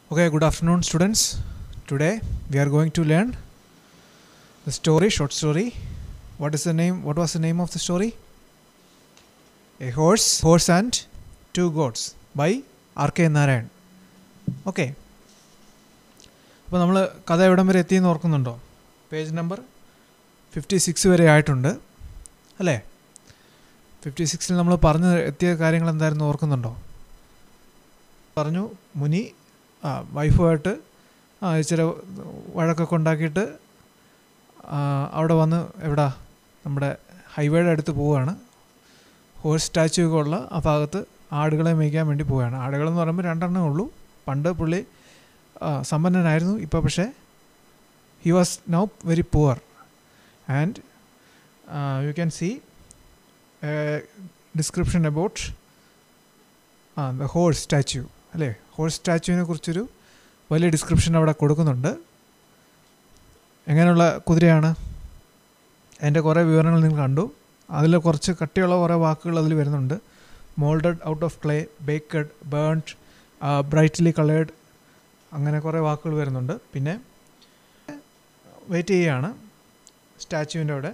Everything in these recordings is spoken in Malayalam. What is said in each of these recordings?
Okay, good afternoon, students. Today we are going to learn the story, short story. What is the name? What was the name of the story? A horse, horse and two goats by R K Narayan okay അപ്പോൾ നമ്മൾ കഥ എവിടം വരെ എത്തിയെന്ന് ഓർക്കുന്നുണ്ടോ പേജ് നമ്പർ ഫിഫ്റ്റി സിക്സ് വരെ ആയിട്ടുണ്ട് അല്ലേ ഫിഫ്റ്റി സിക്സിൽ നമ്മൾ പറഞ്ഞു എത്തിയ കാര്യങ്ങൾ എന്തായിരുന്നു ഓർക്കുന്നുണ്ടോ പറഞ്ഞു മുനി ആ വൈഫുമായിട്ട് ആ ഇച്ചിരി വഴക്കൊക്കെ ഉണ്ടാക്കിയിട്ട് ആ, അവിടെ വന്ന് എവിടാ നമ്മുടെ ഹൈവേയുടെ അടുത്ത് പോവുകയാണ് ഹോഴ്സ് സ്റ്റാച്ചു ഒക്കെ ഉള്ള ആ ഭാഗത്ത് ആടുകളെ മേയ്ക്കാൻ വേണ്ടി പോവുകയാണ് ആടുകളെന്ന് പറയുമ്പോൾ രണ്ടെണ്ണേ ഉള്ളൂ പണ്ട് പുള്ളി ആ, സമ്പന്നനായിരുന്നു ഇപ്പോൾ പക്ഷേ he was now very poor and you can see description about ആ ദ ഹോഴ്സ് സ്റ്റാച്യു അല്ലേ ഹോഴ്സ് സ്റ്റാച്യുവിനെ കുറിച്ചൊരു വലിയ ഡിസ്ക്രിപ്ഷൻ അവിടെ കൊടുക്കുന്നുണ്ട് എങ്ങനെയുള്ള കുതിരയാണ് അതിൻ്റെ കുറേ വിവരങ്ങൾ നിങ്ങൾ കണ്ടു അതിൽ കുറച്ച് കട്ടിയുള്ള കുറേ വാക്കുകൾ അതിൽ വരുന്നുണ്ട് moulded out of clay baked burned brightly coloured അങ്ങനെ കുറേ വാക്കുകൾ വരുന്നുണ്ട് പിന്നെ വെയിറ്റ് ചെയ്യുകയാണ് സ്റ്റാച്യുവിൻ്റെ അവിടെ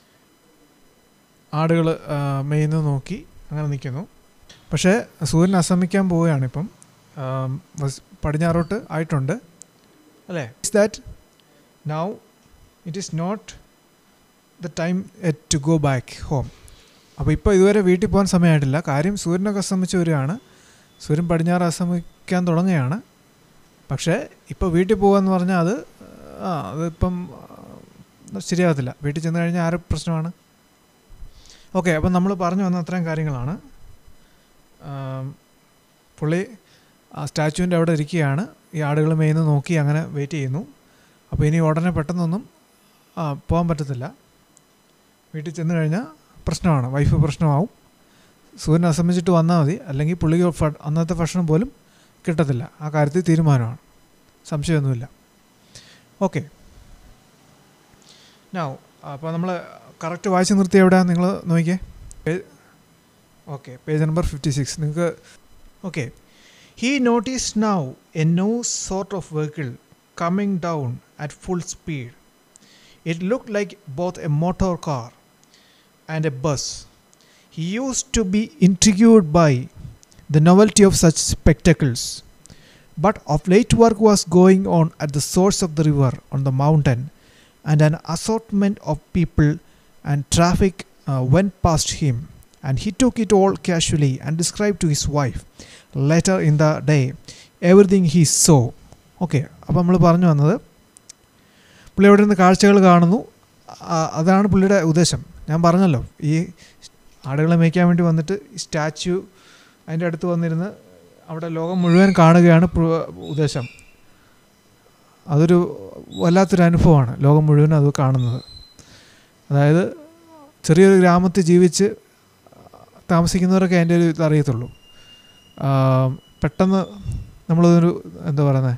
ആടുകൾ മെയ്യുന്നത് നോക്കി അങ്ങനെ നിൽക്കുന്നു പക്ഷേ സൂര്യൻ അസ്തമിക്കാൻ പോവുകയാണ് ഇപ്പം ആം, വസ്- പടിഞ്ഞാറോട്ട് ആയിട്ടുണ്ട് അല്ലേ is that now it is not the time yet to go back home അപ്പോൾ ഇപ്പോൾ ഇതുവരെ വീട്ടിൽ പോകാൻ സമയമായിട്ടില്ല കാര്യം സൂര്യനൊക്കെ അസ്തമിച്ച് വരികയാണ് സൂര്യൻ പടിഞ്ഞാറ് അസ്തമിക്കാൻ തുടങ്ങുകയാണ് പക്ഷേ ഇപ്പോൾ വീട്ടിൽ പോകുകയെന്ന് പറഞ്ഞാൽ അത് ആ അതിപ്പം ആ, ശരിയാകത്തില്ല വീട്ടിൽ ചെന്ന് കഴിഞ്ഞാൽ ആര് പ്രശ്നമാണ് ഓക്കെ അപ്പം നമ്മൾ പറഞ്ഞു വന്ന അത്രയും കാര്യങ്ങളാണ് ആം, പുള്ളി ആ സ്റ്റാച്ചുവിൻ്റെ അവിടെ ഇരിക്കുകയാണ് ഈ ആടുകൾ മേയുന്നത് നോക്കി അങ്ങനെ വെയിറ്റ് ചെയ്യുന്നു അപ്പോൾ ഇനി ഉടനെ പെട്ടെന്നൊന്നും ആ, പോകാൻ പറ്റത്തില്ല വീട്ടിൽ ചെന്ന് കഴിഞ്ഞാൽ പ്രശ്നമാണ് വൈഫ് പ്രശ്നമാവും സൂര്യൻ അസ്തമിച്ചിട്ട് വന്നാൽ മതി അല്ലെങ്കിൽ പുള്ളിക്ക് ഫ- അന്നത്തെ ഭക്ഷണം പോലും കിട്ടത്തില്ല ആ കാര്യത്തിൽ തീരുമാനമാണ് സംശയമൊന്നുമില്ല ഓക്കെ നൗ അപ്പോൾ നമ്മൾ കറക്റ്റ് വായിച്ച് നിർത്തി എവിടെ നിങ്ങൾ നോക്കിയേ okay page number fifty six നിങ്ങൾക്ക് okay he notice now a new sort of vehicle coming down at full speed it look like both a motor car and a bus. He used to be intrigued by the novelty of such spectacles. But of late work was going on at the source of the river on the mountain, and an assortment of people and traffic uh, went past him. And he took it all casually and described to his wife later in the day everything he saw. Okay അപ്പോൾ നമ്മൾ പറഞ്ഞു വന്നത് പുള്ളി അവിടെ നിന്ന് കാഴ്ചകൾ കാണുന്നു ആ- അതാണ് പുള്ളിയുടെ ഉദ്ദേശം ഞാൻ പറഞ്ഞല്ലോ ഈ ആടുകളെ മേയ്ക്കാൻ വേണ്ടി വന്നിട്ട് ഈ സ്റ്റാച്യു അതിൻ്റെ അടുത്ത് വന്നിരുന്ന് അവിടെ ലോകം മുഴുവൻ കാണുകയാണ് പു- ഉദ്ദേശം അതൊരു വല്ലാത്തൊരു അനുഭവമാണ് ലോകം മുഴുവൻ അത് കാണുന്നത് അതായത് ചെറിയൊരു ഗ്രാമത്തിൽ ജീവിച്ച് താമസിക്കുന്നവരൊക്കെ അതിൻ്റെ ഒരു ഇത് അറിയത്തുള്ളൂ ആ, പെട്ടെന്ന് നമ്മളതൊരു എന്താ പറയുന്നത്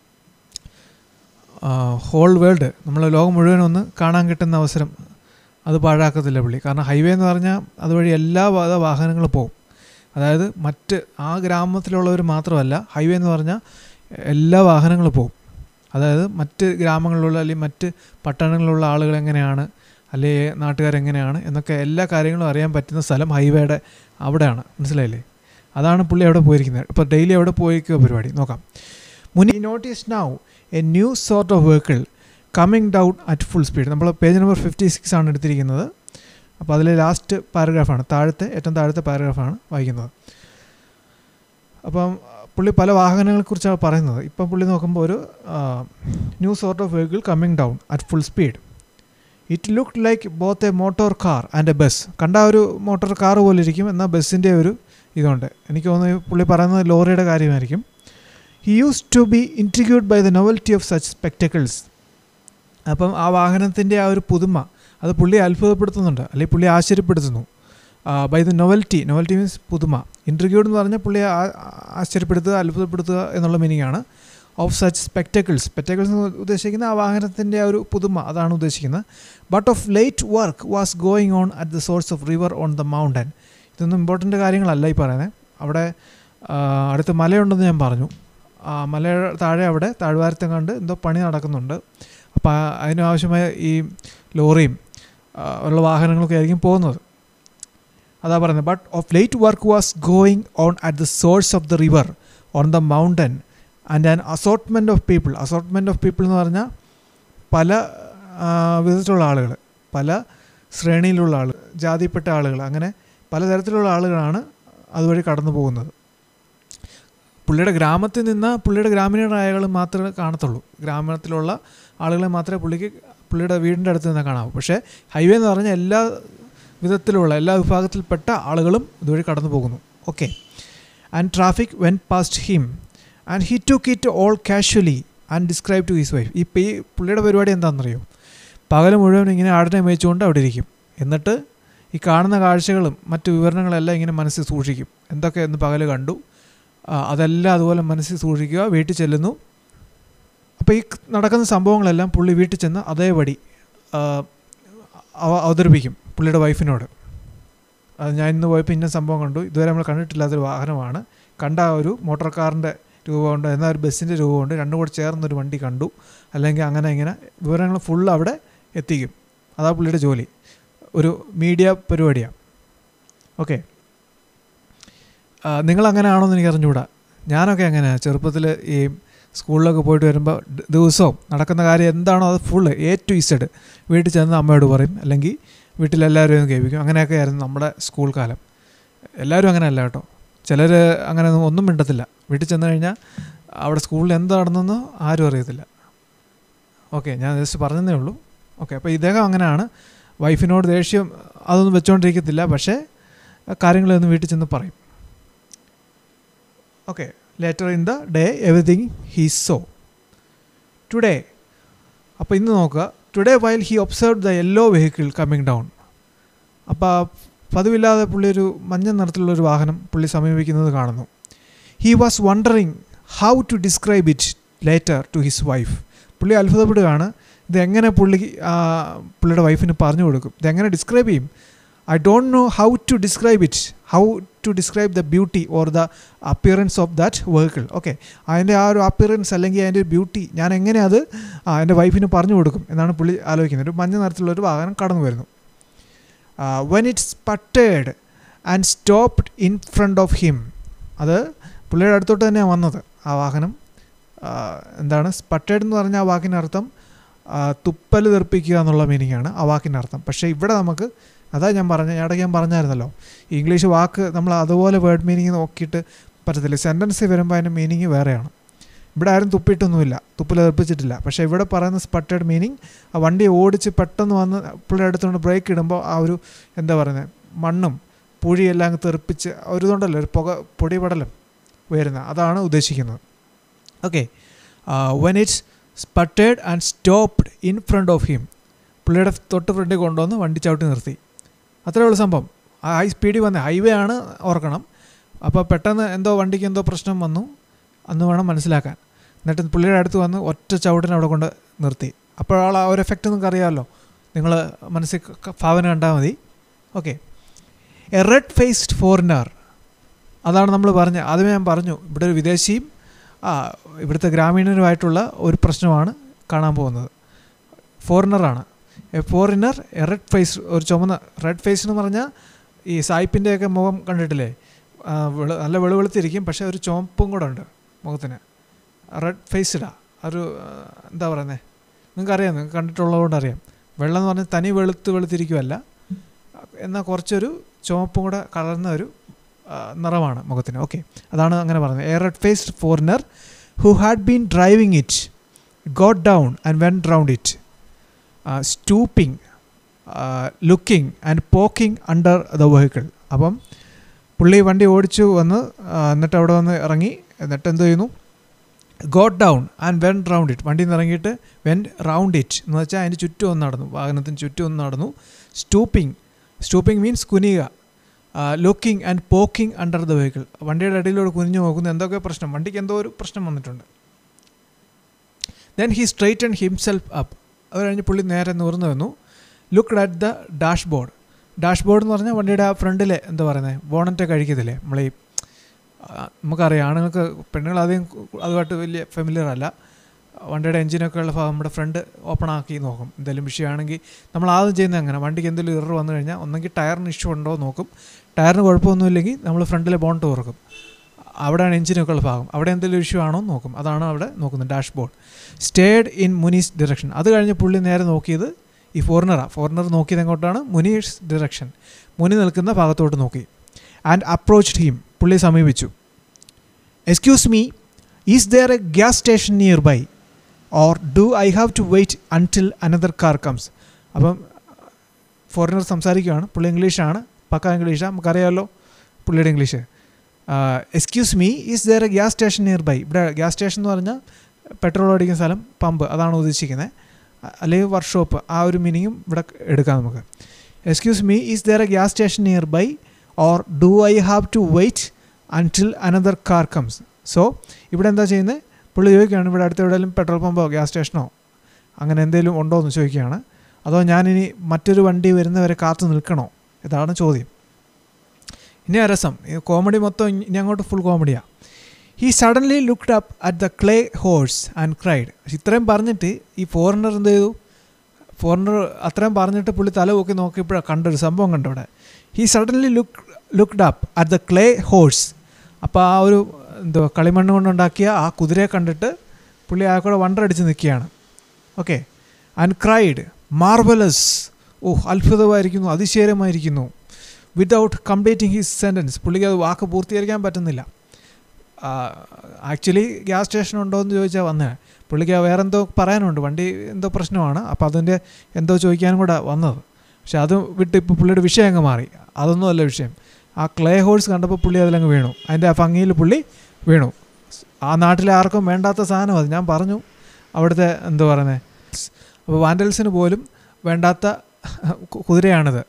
ഹോൾ വേൾഡ് നമ്മൾ ലോകം മുഴുവൻ ഒന്ന് കാണാൻ കിട്ടുന്ന അവസരം അത് പാഴാക്കത്തില്ല പുള്ളി കാരണം ഹൈവേ എന്ന് പറഞ്ഞാൽ അതുവഴി എല്ലാ വാ- വാഹനങ്ങളും പോകും അതായത് മറ്റ് ആ ഗ്രാമത്തിലുള്ളവർ മാത്രമല്ല ഹൈവേ എന്ന് പറഞ്ഞാൽ എല്ലാ വാഹനങ്ങളും പോകും അതായത് മറ്റ് ഗ്രാമങ്ങളിലുള്ള അല്ലെങ്കിൽ മറ്റ് പട്ടണങ്ങളിലുള്ള ആളുകൾ എങ്ങനെയാണ് അല്ലെങ്കിൽ നാട്ടുകാരെങ്ങനെയാണ് എന്നൊക്കെ എല്ലാ കാര്യങ്ങളും അറിയാൻ പറ്റുന്ന സ്ഥലം ഹൈവേയുടെ അവിടെയാണ് മനസ്സിലായില്ലേ അതാണ് പുള്ളി അവിടെ പോയിരിക്കുന്നത് ഇപ്പോൾ ഡെയിലി അവിടെ പോയിരിക്കുക പരിപാടി നോക്കാം Muni notice now a new sort of vehicle coming down at full speed നമ്മൾ പേജ് നമ്പർ ഫിഫ്റ്റി സിക്സ് ആണ് എടുത്തിരിക്കുന്നത് അപ്പോൾ അതിലെ ലാസ്റ്റ് പാരഗ്രാഫാണ് താഴത്തെ ഏറ്റവും താഴത്തെ പാരഗ്രാഫാണ് വായിക്കുന്നത് അപ്പം പുള്ളി പല വാഹനങ്ങളെക്കുറിച്ചാണ് പറയുന്നത് ഇപ്പം പുള്ളി നോക്കുമ്പോൾ ഒരു new sort of vehicle coming down at full speed it look like both a motor car and a bus കണ്ട ഒരു മോട്ടോർ കാർ പോലെ ഇരിക്കും എന്നാൽ ബസ്സിൻ്റെ ഒരു ഇതുണ്ട് എനിക്ക് തോന്നുന്നു ഈ പുള്ളി പറയുന്നത് ലോറിയുടെ കാര്യമായിരിക്കും he use to be intrigued by the novelty of such spectacles അപ്പം ആ വാഹനത്തിൻ്റെ ആ ഒരു പുതുമ അത് പുള്ളി അത്ഭുതപ്പെടുത്തുന്നുണ്ട് അല്ലെങ്കിൽ പുള്ളി ആശ്ചര്യപ്പെടുത്തുന്നു by the novelty novelty means പുതുമ ഇൻട്രിഗ്യൂഡ് എന്ന് പറഞ്ഞാൽ പുള്ളിയെ ആ- ആ- ആശ്ചര്യപ്പെടുത്തുക അത്ഭുതപ്പെടുത്തുക എന്നുള്ള മീനിങ് ആണ് ഓഫ് സച്ച് സ്പെക്ടക്കിൾസ് സ്പെക്ടക്കിൾസ് എന്ന് ഉദ്ദേശിക്കുന്ന ആ വാഹനത്തിൻ്റെ ആ ഒരു പുതുമ അതാണ് ഉദ്ദേശിക്കുന്നത് but of late work was going on at the source of river on the mountain ഇതൊന്നും ഇമ്പോർട്ടൻ്റ് കാര്യങ്ങളല്ല ഈ പറയുന്നത് അവിടെ ആ, അടുത്ത് മലയുണ്ടെന്ന് ഞാൻ പറഞ്ഞു ആ, മലയുടെ താഴെ അവിടെ താഴ്വാരത്തും കണ്ട് എന്തോ പണി നടക്കുന്നുണ്ട് അപ്പോൾ അതിനാവശ്യമായ ഈ ലോറിയും ആ, ഉള്ള വാഹനങ്ങളൊക്കെ ആയിരിക്കും പോകുന്നത് അതാ പറയുന്നത് but of late work was going on at the source of the river on the mountain and an assortment of people assortment of people എന്ന് പറഞ്ഞാൽ പല ആ, വിധത്തിലുള്ള ആളുകൾ പല ശ്രേണിയിലുള്ള ആളുകൾ ജാതിപ്പെട്ട ആളുകൾ അങ്ങനെ പലതരത്തിലുള്ള ആളുകളാണ് അതുവഴി കടന്നു പോകുന്നത് പുള്ളിയുടെ ഗ്രാമത്തിൽ നിന്ന് പുള്ളിയുടെ ഗ്രാമീണരായ ആളുകൾ മാത്രമേ കാണത്തുള്ളൂ ഗ്രാമത്തിലുള്ള ആളുകളെ മാത്രമേ പുള്ളിക്ക് പുള്ളിയുടെ വീടിൻ്റെ അടുത്ത് നിന്ന് കാണാവൂ പക്ഷേ ഹൈവേ എന്ന് പറഞ്ഞാൽ എല്ലാ വിധത്തിലുള്ള എല്ലാ വിഭാഗത്തിൽപ്പെട്ട ആളുകളും ഇതുവഴി കടന്നു പോകുന്നു okay and traffic went past him and he took it all casually and describe to his wife ഈ ഈ പുള്ളിയുടെ പരിപാടി എന്താണെന്നറിയോ പകൽ മുഴുവൻ ഇങ്ങനെ ആടിനെ മേയിച്ചുകൊണ്ട് അവിടെ ഇരിക്കും എന്നിട്ട് ഈ കാണുന്ന കാഴ്ചകളും മറ്റു വിവരണങ്ങളെല്ലാം ഇങ്ങനെ മനസ്സിൽ സൂക്ഷിക്കും എന്തൊക്കെ ഇന്ന് പകൽ കണ്ടു ആ, അതെല്ലാം അതുപോലെ മനസ്സിൽ സൂക്ഷിക്കുക വീട്ടിൽ ചെല്ലുന്നു അപ്പോൾ ഈ നടക്കുന്ന സംഭവങ്ങളെല്ലാം പുള്ളി വീട്ടിൽ ചെന്ന് അതേപടി ആ, അവ അവതരിപ്പിക്കും പുള്ളിയുടെ വൈഫിനോട് അത് ഞാൻ ഇന്ന് പോയപ്പോൾ ഇന്ന സംഭവം കണ്ടു ഇതുവരെ നമ്മൾ കണ്ടിട്ടില്ലാത്തൊരു വാഹനമാണ് കണ്ട ആ ഒരു മോട്ടോർ കാറിൻ്റെ രൂപമുണ്ട് എന്നാൽ ഒരു ബസ്സിൻ്റെ രൂപമുണ്ട് രണ്ടും കൂടെ ചേർന്നൊരു വണ്ടി കണ്ടു അല്ലെങ്കിൽ അങ്ങനെ ഇങ്ങനെ വിവരങ്ങൾ ഫുൾ അവിടെ എത്തിക്കും അതാ പുള്ളിയുടെ ജോലി ഒരു മീഡിയ പരിപാടിയാണ് ഓക്കെ നിങ്ങൾ അങ്ങനെ ആണോന്ന് എനിക്ക് അറിഞ്ഞുകൂടാ ഞാനൊക്കെ അങ്ങനെയാണ് ചെറുപ്പത്തിൽ ഈ സ്കൂളിലൊക്കെ പോയിട്ട് വരുമ്പോൾ ദ- ദിവസവും നടക്കുന്ന കാര്യം എന്താണോ അത് ഫുള്ള് എ ടു ഇസഡ് വീട്ടിൽ ചെന്ന് അമ്മയോട് പറയും അല്ലെങ്കിൽ വീട്ടിലെല്ലാവരും ഒന്ന് കേൾപ്പിക്കും അങ്ങനെയൊക്കെ ആയിരുന്നു നമ്മുടെ സ്കൂൾ കാലം എല്ലാവരും അങ്ങനെയല്ല കേട്ടോ ചിലർ അങ്ങനെ ഒന്നും- ഒന്നും മിണ്ടത്തില്ല വീട്ടിൽ ചെന്ന് കഴിഞ്ഞാൽ അവിടെ സ്കൂളിൽ എന്ത് നടന്നെന്ന് ആരും അറിയത്തില്ല ഓക്കെ ഞാൻ ജസ്റ്റ് പറഞ്ഞതേ ഉള്ളൂ ഓക്കെ അപ്പോൾ ഇദ്ദേഹം അങ്ങനെയാണ് വൈഫിനോട് ദേഷ്യം അതൊന്നും വെച്ചുകൊണ്ടിരിക്കത്തില്ല പക്ഷേ കാര്യങ്ങളൊന്നും വീട്ടിൽ ചെന്ന് പറയും okay later in the day everything he saw today അപ്പോൾ ഇന്ന് നോക്കുക today while he observe the yellow vehicle coming down അപ്പോൾ പതിവില്ലാതെ പുള്ളി ഒരു മഞ്ഞ നിറത്തിലുള്ള ഒരു വാഹനം പുള്ളി സമീപിക്കുന്നത് കാണുന്നു he was wondering how to describe it later to his wife പുള്ളി അത്ഭുതപ്പെടുകയാണ് ഇതെങ്ങനെ പുള്ളി ആ, പുള്ളിയുടെ വൈഫിന് പറഞ്ഞു കൊടുക്കും ഇതെങ്ങനെ ഡിസ്ക്രൈബ് ചെയ്യും I don't know how to describe it how to describe the beauty or the appearance of that vehicle okay അതിൻ്റെ ആ ഒരു അപ്പിയറൻസ് അല്ലെങ്കിൽ അതിൻ്റെ ഒരു ബ്യൂട്ടി ഞാൻ എങ്ങനെ അത് ആ, എൻ്റെ വൈഫിന് പറഞ്ഞു കൊടുക്കും എന്നാണ് പുള്ളി ആലോചിക്കുന്നത് ഒരു മഞ്ഞ നിറത്തിലുള്ള ഒരു വാഹനം കടന്നു വരുന്നു when it's puttered and stopped in front of him അത് പുള്ളിയുടെ അടുത്തോട്ട് തന്നെയാണ് വന്നത് ആ വാഹനം ആ, എന്താണ് സ്പട്ടേഡ് എന്ന് പറഞ്ഞ ആ വാക്കിനർത്ഥം ആ, തുപ്പൽ തെറിപ്പിക്കുക എന്നുള്ള മീനിങ് ആണ് ആ വാക്കിനർത്ഥം പക്ഷേ ഇവിടെ നമുക്ക് അതാ ഞാൻ പറഞ്ഞ ഇടയ്ക്ക് ഞാൻ പറഞ്ഞായിരുന്നല്ലോ ഈ ഇംഗ്ലീഷ് വാക്ക് നമ്മൾ അതുപോലെ വേർഡ് മീനിങ് നോക്കിയിട്ട് പറ്റത്തില്ല സെൻറ്റൻസ് വരുമ്പോൾ അതിൻ്റെ മീനിങ് വേറെയാണ് ഇവിടെ ആരും തുപ്പിയിട്ടൊന്നുമില്ല തുപ്പൽ തെറിപ്പിച്ചിട്ടില്ല പക്ഷേ ഇവിടെ പറയുന്ന സ്പട്ടേഡ് മീനിങ് ആ വണ്ടി ഓടിച്ച് പെട്ടെന്ന് വന്ന് പുള്ളിയുടെ അടുത്തുകൊണ്ട് ബ്രേക്ക് ഇടുമ്പോൾ ആ ഒരു എന്താ പറയുന്നത് മണ്ണും പുഴിയെല്ലാം അങ്ങ് തെറിപ്പിച്ച് ഒരു ഇതുണ്ടല്ലോ ഒരു പുക പൊടിപടലം വരുന്ന അതാണ് ഉദ്ദേശിക്കുന്നത് okay when it's spluttered and stopped in front of him പുള്ളിയുടെ തൊട്ട് ഫ്രണ്ടിൽ കൊണ്ടുവന്ന് വണ്ടി ചവിട്ടി നിർത്തി അത്രേ ഉള്ള സംഭവം ആ ഹൈ സ്പീഡിൽ വന്ന ഹൈവേ ആണ് ഓർക്കണം അപ്പോൾ പെട്ടെന്ന് എന്തോ വണ്ടിക്ക് എന്തോ പ്രശ്നം വന്നു അന്ന് വേണം മനസ്സിലാക്കാൻ എന്നിട്ട് പുള്ളിയുടെ അടുത്ത് വന്ന് ഒറ്റ ചവിട്ടിന് അവിടെ കൊണ്ട് നിർത്തി അപ്പോൾ ആൾ ആ ഒരു എഫക്റ്റ് നിങ്ങൾക്ക് അറിയാമല്ലോ നിങ്ങൾ മനസ്സിൽ ക- ഭാവന കണ്ടാൽ മതി okay a red faced foreigner അതാണ് നമ്മൾ പറഞ്ഞ ആദ്യമേ ഞാൻ പറഞ്ഞു ഇവിടെ ഒരു വിദേശിയും ആ ഇവിടുത്തെ ഗ്രാമീണരുമായിട്ടുള്ള ഒരു പ്രശ്നമാണ് കാണാൻ പോകുന്നത് ഫോറിനറാണ് a foreigner a red face ഒരു ചുമന്ന റെഡ് ഫേസ് എന്ന് പറഞ്ഞാൽ ഈ സായിപ്പിൻ്റെയൊക്കെ മുഖം കണ്ടിട്ടില്ലേ ആ, വെളു നല്ല വെളുവെളുത്തിരിക്കും പക്ഷേ ഒരു ചുവപ്പും കൂടെ ഉണ്ട് മുഖത്തിന് റെഡ് ഫേസ്ഡാ ഒരു ആ, എന്താ പറയുന്നത് നിങ്ങൾക്കറിയാം നിങ്ങൾക്ക് കണ്ടിട്ടുള്ളതുകൊണ്ട് അറിയാം വെള്ളം എന്ന് പറഞ്ഞാൽ തനി വെളുത്ത് വെളുത്തിരിക്കുമല്ല എന്നാൽ കുറച്ചൊരു ചുവപ്പും കൂടെ കലർന്ന ഒരു ആ, നിറമാണ് മുഖത്തിന് ഓക്കെ അതാണ് അങ്ങനെ പറയുന്നത് a red faced foreigner who had been driving it got down and went round it stooping looking and poking under the vehicle അപ്പം പുള്ളി വണ്ടി ഓടിച്ചു വന്ന് ആ, എന്നിട്ട് അവിടെ വന്ന് ഇറങ്ങി എന്നിട്ട് എന്ത് ചെയ്യുന്നു got down and went round it വണ്ടിയിൽ നിന്ന് ഇറങ്ങിയിട്ട് വെൻ റൗണ്ട് ഇറ്റ് എന്ന് വെച്ചാൽ അതിന് ചുറ്റും ഒന്ന് നടന്നു വാഹനത്തിന് ചുറ്റും ഒന്ന് നടന്നു സ്റ്റൂപ്പിംഗ് സ്റ്റൂപ്പിംഗ് മീൻസ് കുനിയുക looking and poking under the vehicle വണ്ടിയുടെ അടിയിലൂടെ കുനിഞ്ഞു നോക്കുന്നു എന്തൊക്കെ പ്രശ്നം വണ്ടിക്ക് എന്തോ ഒരു പ്രശ്നം വന്നിട്ടുണ്ട് then he straight himself up അത് കഴിഞ്ഞ് പുള്ളി നേരെ നിവർന്നു വന്നു look at the dashboard dashboard എന്ന് പറഞ്ഞാൽ വണ്ടിയുടെ ആ ഫ്രണ്ടിലെ എന്താ പറയുന്നത് ബോണറ്റ് കഴിക്കത്തില്ലേ നമ്മൾ ഈ ആ, നമുക്കറിയാം ആണുങ്ങൾക്ക് പെണ്ണുങ്ങൾ അധികം അതുമായിട്ട് വലിയ ഫെമിലിയർ അല്ല വണ്ടിയുടെ എഞ്ചിനൊക്കെ ഉള്ള ഭാഗം നമ്മുടെ ഫ്രണ്ട് ഓപ്പൺ ആക്കി നോക്കും എന്തെങ്കിലും വിഷയമാണെങ്കിൽ നമ്മൾ ആദ്യം ചെയ്യുന്നത് അങ്ങനെ വണ്ടിക്ക് എന്തെങ്കിലും ഇറർ വന്നു കഴിഞ്ഞാൽ ഒന്നെങ്കിൽ ടയറിന് ഇഷ്യൂ ഉണ്ടോ എന്ന് നോക്കും ടയറിന് കുഴപ്പമൊന്നുമില്ലെങ്കിൽ നമ്മൾ ഫ്രണ്ടിലെ ബോണ്ട് തുറക്കും അവിടെയാണ് എഞ്ചിനൊക്കെ ഉള്ള ഭാഗം അവിടെ എന്തെങ്കിലും ഇഷ്യൂ ആണോ എന്ന് നോക്കും അതാണ് അവിടെ നോക്കുന്നത് dashboard stayed in Muni's direction അത് കഴിഞ്ഞ് പുള്ളി നേരെ നോക്കിയത് ഈ ഫോറിനറാണ് ഫോറിനർ നോക്കിയത് എങ്ങോട്ടാണ് മുനീസ് ഡിറക്ഷൻ മുനി നിൽക്കുന്ന ഭാഗത്തോട്ട് നോക്കി ആൻഡ് അപ്രോച്ച്ഡ് ഹീം പുള്ളി സമീപിച്ചു excuse me is there a gas station nearby or do I have to wait until another car comes അപ്പം ഫോറിനർ സംസാരിക്കുകയാണ് പുള്ളി ഇംഗ്ലീഷാണ് പക്ക ഇംഗ്ലീഷാണ് നമുക്കറിയാമല്ലോ പുള്ളിയുടെ English excuse me is there a gas station nearby ഇവിടെ ഗ്യാസ് സ്റ്റേഷൻ എന്ന് പറഞ്ഞാൽ പെട്രോൾ അടിക്കുന്ന സ്ഥലം പമ്പ് അതാണ് ഉദ്ദേശിക്കുന്നത് അ- അല്ലെങ്കിൽ വർക്ക്ഷോപ്പ് ആ ഒരു മീനിങ്ങും ഇവിടെ എടുക്കാം നമുക്ക് excuse me is there a gas station nearby or do I have to wait until another car comes so ഇവിടെ എന്താ ചെയ്യുന്നത് പുള്ളി ചോദിക്കുകയാണ് ഇവിടെ അടുത്ത് എവിടെയെങ്കിലും പെട്രോൾ പമ്പോ ഗ്യാസ് സ്റ്റേഷനോ അങ്ങനെ എന്തെങ്കിലും ഉണ്ടോ എന്ന് ചോദിക്കുകയാണ് അതോ ഞാനിനി മറ്റൊരു വണ്ടി വരുന്നവരെ കാത്തു നിൽക്കണോ ഇതാണ് ചോദ്യം ഇനി ആ രസം ഈ കോമഡി മൊത്തം ഇനി ഇനി അങ്ങോട്ട് ഫുൾ കോമഡിയാണ് he suddenly looked up at the clay horse and cried ഇത്രയും പറഞ്ഞിട്ട് ഈ ഫോറിനർ എന്ത് ചെയ്തു ഫോറിനർ അത്രയും പറഞ്ഞിട്ട് പുള്ളി തല പൊക്കി നോക്കിയപ്പോഴാണ് കണ്ടൊരു സംഭവം കണ്ടു ഇവിടെ he suddenly look looked up at the clay horse അപ്പോൾ ആ ഒരു എന്തോ കളിമണ്ണ് കൊണ്ടുണ്ടാക്കിയ ആ കുതിരയെ കണ്ടിട്ട് പുള്ളി ആ കൂടെ വണ്ടടിച്ച് നിൽക്കുകയാണ് ഓക്കെ ആൻഡ് ക്രൈഡ് മാർബലസ് ഓ അത്ഭുതമായിരിക്കുന്നു അതിശയരമായിരിക്കുന്നു വിതൗട്ട് കംപ്ലീറ്റിംഗ് ഹിസ് സെൻറ്റൻസ് പുള്ളിക്ക് അത് വാക്ക് പൂർത്തീകരിക്കാൻ പറ്റുന്നില്ല ആക്ച്വലി ഗ്യാസ് സ്റ്റേഷൻ ഉണ്ടോ എന്ന് ചോദിച്ചാൽ വന്നേ പുള്ളിക്ക് വേറെ എന്തോ പറയാനുണ്ട് വണ്ടി എന്തോ പ്രശ്നമാണ് അപ്പോൾ അതിൻ്റെ എന്തോ ചോദിക്കാനും കൂടെ വന്നത് പക്ഷെ അത് വിട്ട് ഇപ്പോൾ പുള്ളിയുടെ വിഷയം അങ്ങ് മാറി അതൊന്നും അല്ല വിഷയം ആ ക്ലേ ഹോഴ്സ് കണ്ടപ്പോൾ പുള്ളി അതിലങ്ങ് വീണു അതിൻ്റെ ആ ഭംഗിയിൽ പുള്ളി വീണു ആ നാട്ടിലെ ആർക്കും വേണ്ടാത്ത സാധനം അത് ഞാൻ പറഞ്ഞു അവിടുത്തെ എന്തോ പറയുന്നത് അപ്പോൾ വാൻഡൽസിന് പോലും വേണ്ടാത്ത കു- കുതിരയാണിത്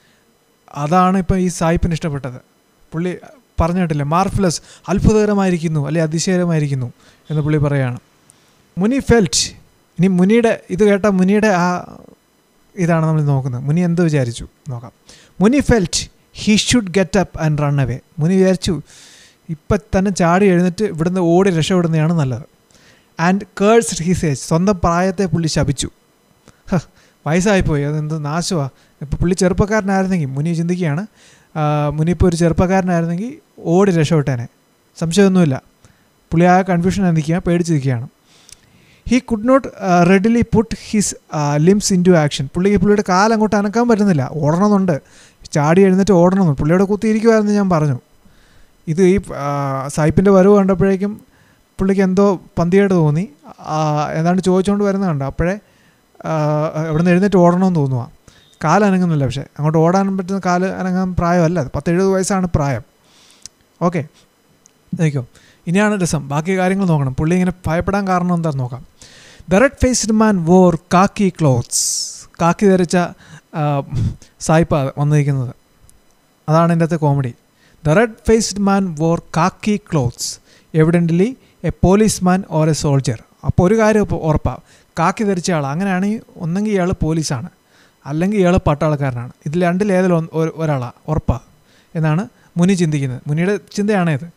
അതാണ് ഇപ്പം ഈ സായിപ്പിന് ഇഷ്ടപ്പെട്ടത് പുള്ളി പറഞ്ഞിട്ടില്ലേ മാർഫ്ലസ് അത്ഭുതകരമായിരിക്കുന്നു അല്ലെ അതിശയകരമായിരിക്കുന്നു എന്ന് പുള്ളി പറയാണ് മുനി ഫെൽറ്റ് ഇനി മുനിയുടെ ഇത് കേട്ട മുനിയുടെ ആ ഇതാണ് നമ്മൾ നോക്കുന്നത് മുനി എന്ത് വിചാരിച്ചു നോക്കാം Muni felt he should get up and run away Muni വിചാരിച്ചു ഇപ്പം തന്നെ ചാടി എഴുന്നേറ്റ് ഇവിടുന്ന് ഓടി രക്ഷപ്പെടുന്നതാണ് നല്ലത് ആൻഡ് കേഴ്സ്ഡ് ഹിസ് ഏജ് സ്വന്തം പ്രായത്തെ പുള്ളി ശപിച്ചു ഹ, വയസ്സായിപ്പോയി അതെന്ത് നാശമാണ് ഇപ്പോൾ പുള്ളി ചെറുപ്പക്കാരനായിരുന്നെങ്കിൽ മുനി ചിന്തിക്കുകയാണ് ആ, മുനി ഇപ്പോൾ ഒരു ചെറുപ്പക്കാരനായിരുന്നെങ്കിൽ ഓടി രക്ഷപ്പെട്ടേനെ സംശയമൊന്നുമില്ല പുള്ളി ആ കൺഫ്യൂഷൻ നിൽക്കുക പേടിച്ച് നിൽക്കുകയാണ് he could not readily put his limbs into action പുള്ളിക്ക് പുള്ളിയുടെ കാലം അങ്ങോട്ട് അനക്കാൻ പറ്റുന്നില്ല ഓടണമെന്നുണ്ട് ചാടി എഴുന്നേറ്റ് ഓടണമെന്ന് പുള്ളിയുടെ കുത്തിയിരിക്കുമായിരുന്നു ഞാൻ പറഞ്ഞു ഇത് ഈ ആ, സായിപ്പിൻ്റെ വരവ് കണ്ടപ്പോഴേക്കും പുള്ളിക്ക് എന്തോ പന്തിയായിട്ട് തോന്നി ആ, ഏതാണ്ട് ചോദിച്ചുകൊണ്ട് വരുന്ന കണ്ടു അപ്പോഴേ ആ, ഇവിടുന്ന് എഴുന്നേറ്റ് ഓടണമെന്ന് തോന്നുക കാല് അനങ്ങുന്നില്ല പക്ഷേ അങ്ങോട്ട് ഓടാൻ പറ്റുന്ന കാല് അനങ്ങാൻ പ്രായമല്ല അത് പത്തെഴുപത് വയസ്സാണ് പ്രായം ഓക്കെ നോക്കോ ഇനിയാണ് രസം ബാക്കി കാര്യങ്ങൾ നോക്കണം പുള്ളി ഇങ്ങനെ ഭയപ്പെടാൻ കാരണം എന്താണെന്ന് നോക്കാം the red faced man wore khaki clothes കാക്കി ധരിച്ച ആ, സായിപ്പ വന്നിരിക്കുന്നത് അതാണ് എൻ്റെ അകത്തെ comedy the red faced man wore khaki clothes evidently a policeman or a soldier അപ്പോൾ ഒരു കാര്യം ഇപ്പോൾ ഉറപ്പാണ് കാക്കി ധരിച്ച ആൾ അങ്ങനെയാണെങ്കിൽ ഒന്നെങ്കിൽ ഇയാൾ പോലീസാണ് അല്ലെങ്കിൽ ഇയാൾ പട്ടാളക്കാരനാണ് ഇതിൽ രണ്ടിൽ ഏതെങ്കിലും ഒന്ന് ഒരു- ഒരാളാണ് ഉറപ്പാണ് എന്നാണ് മുനി ചിന്തിക്കുന്നത് മുനിയുടെ ചിന്തയാണ് ഇത്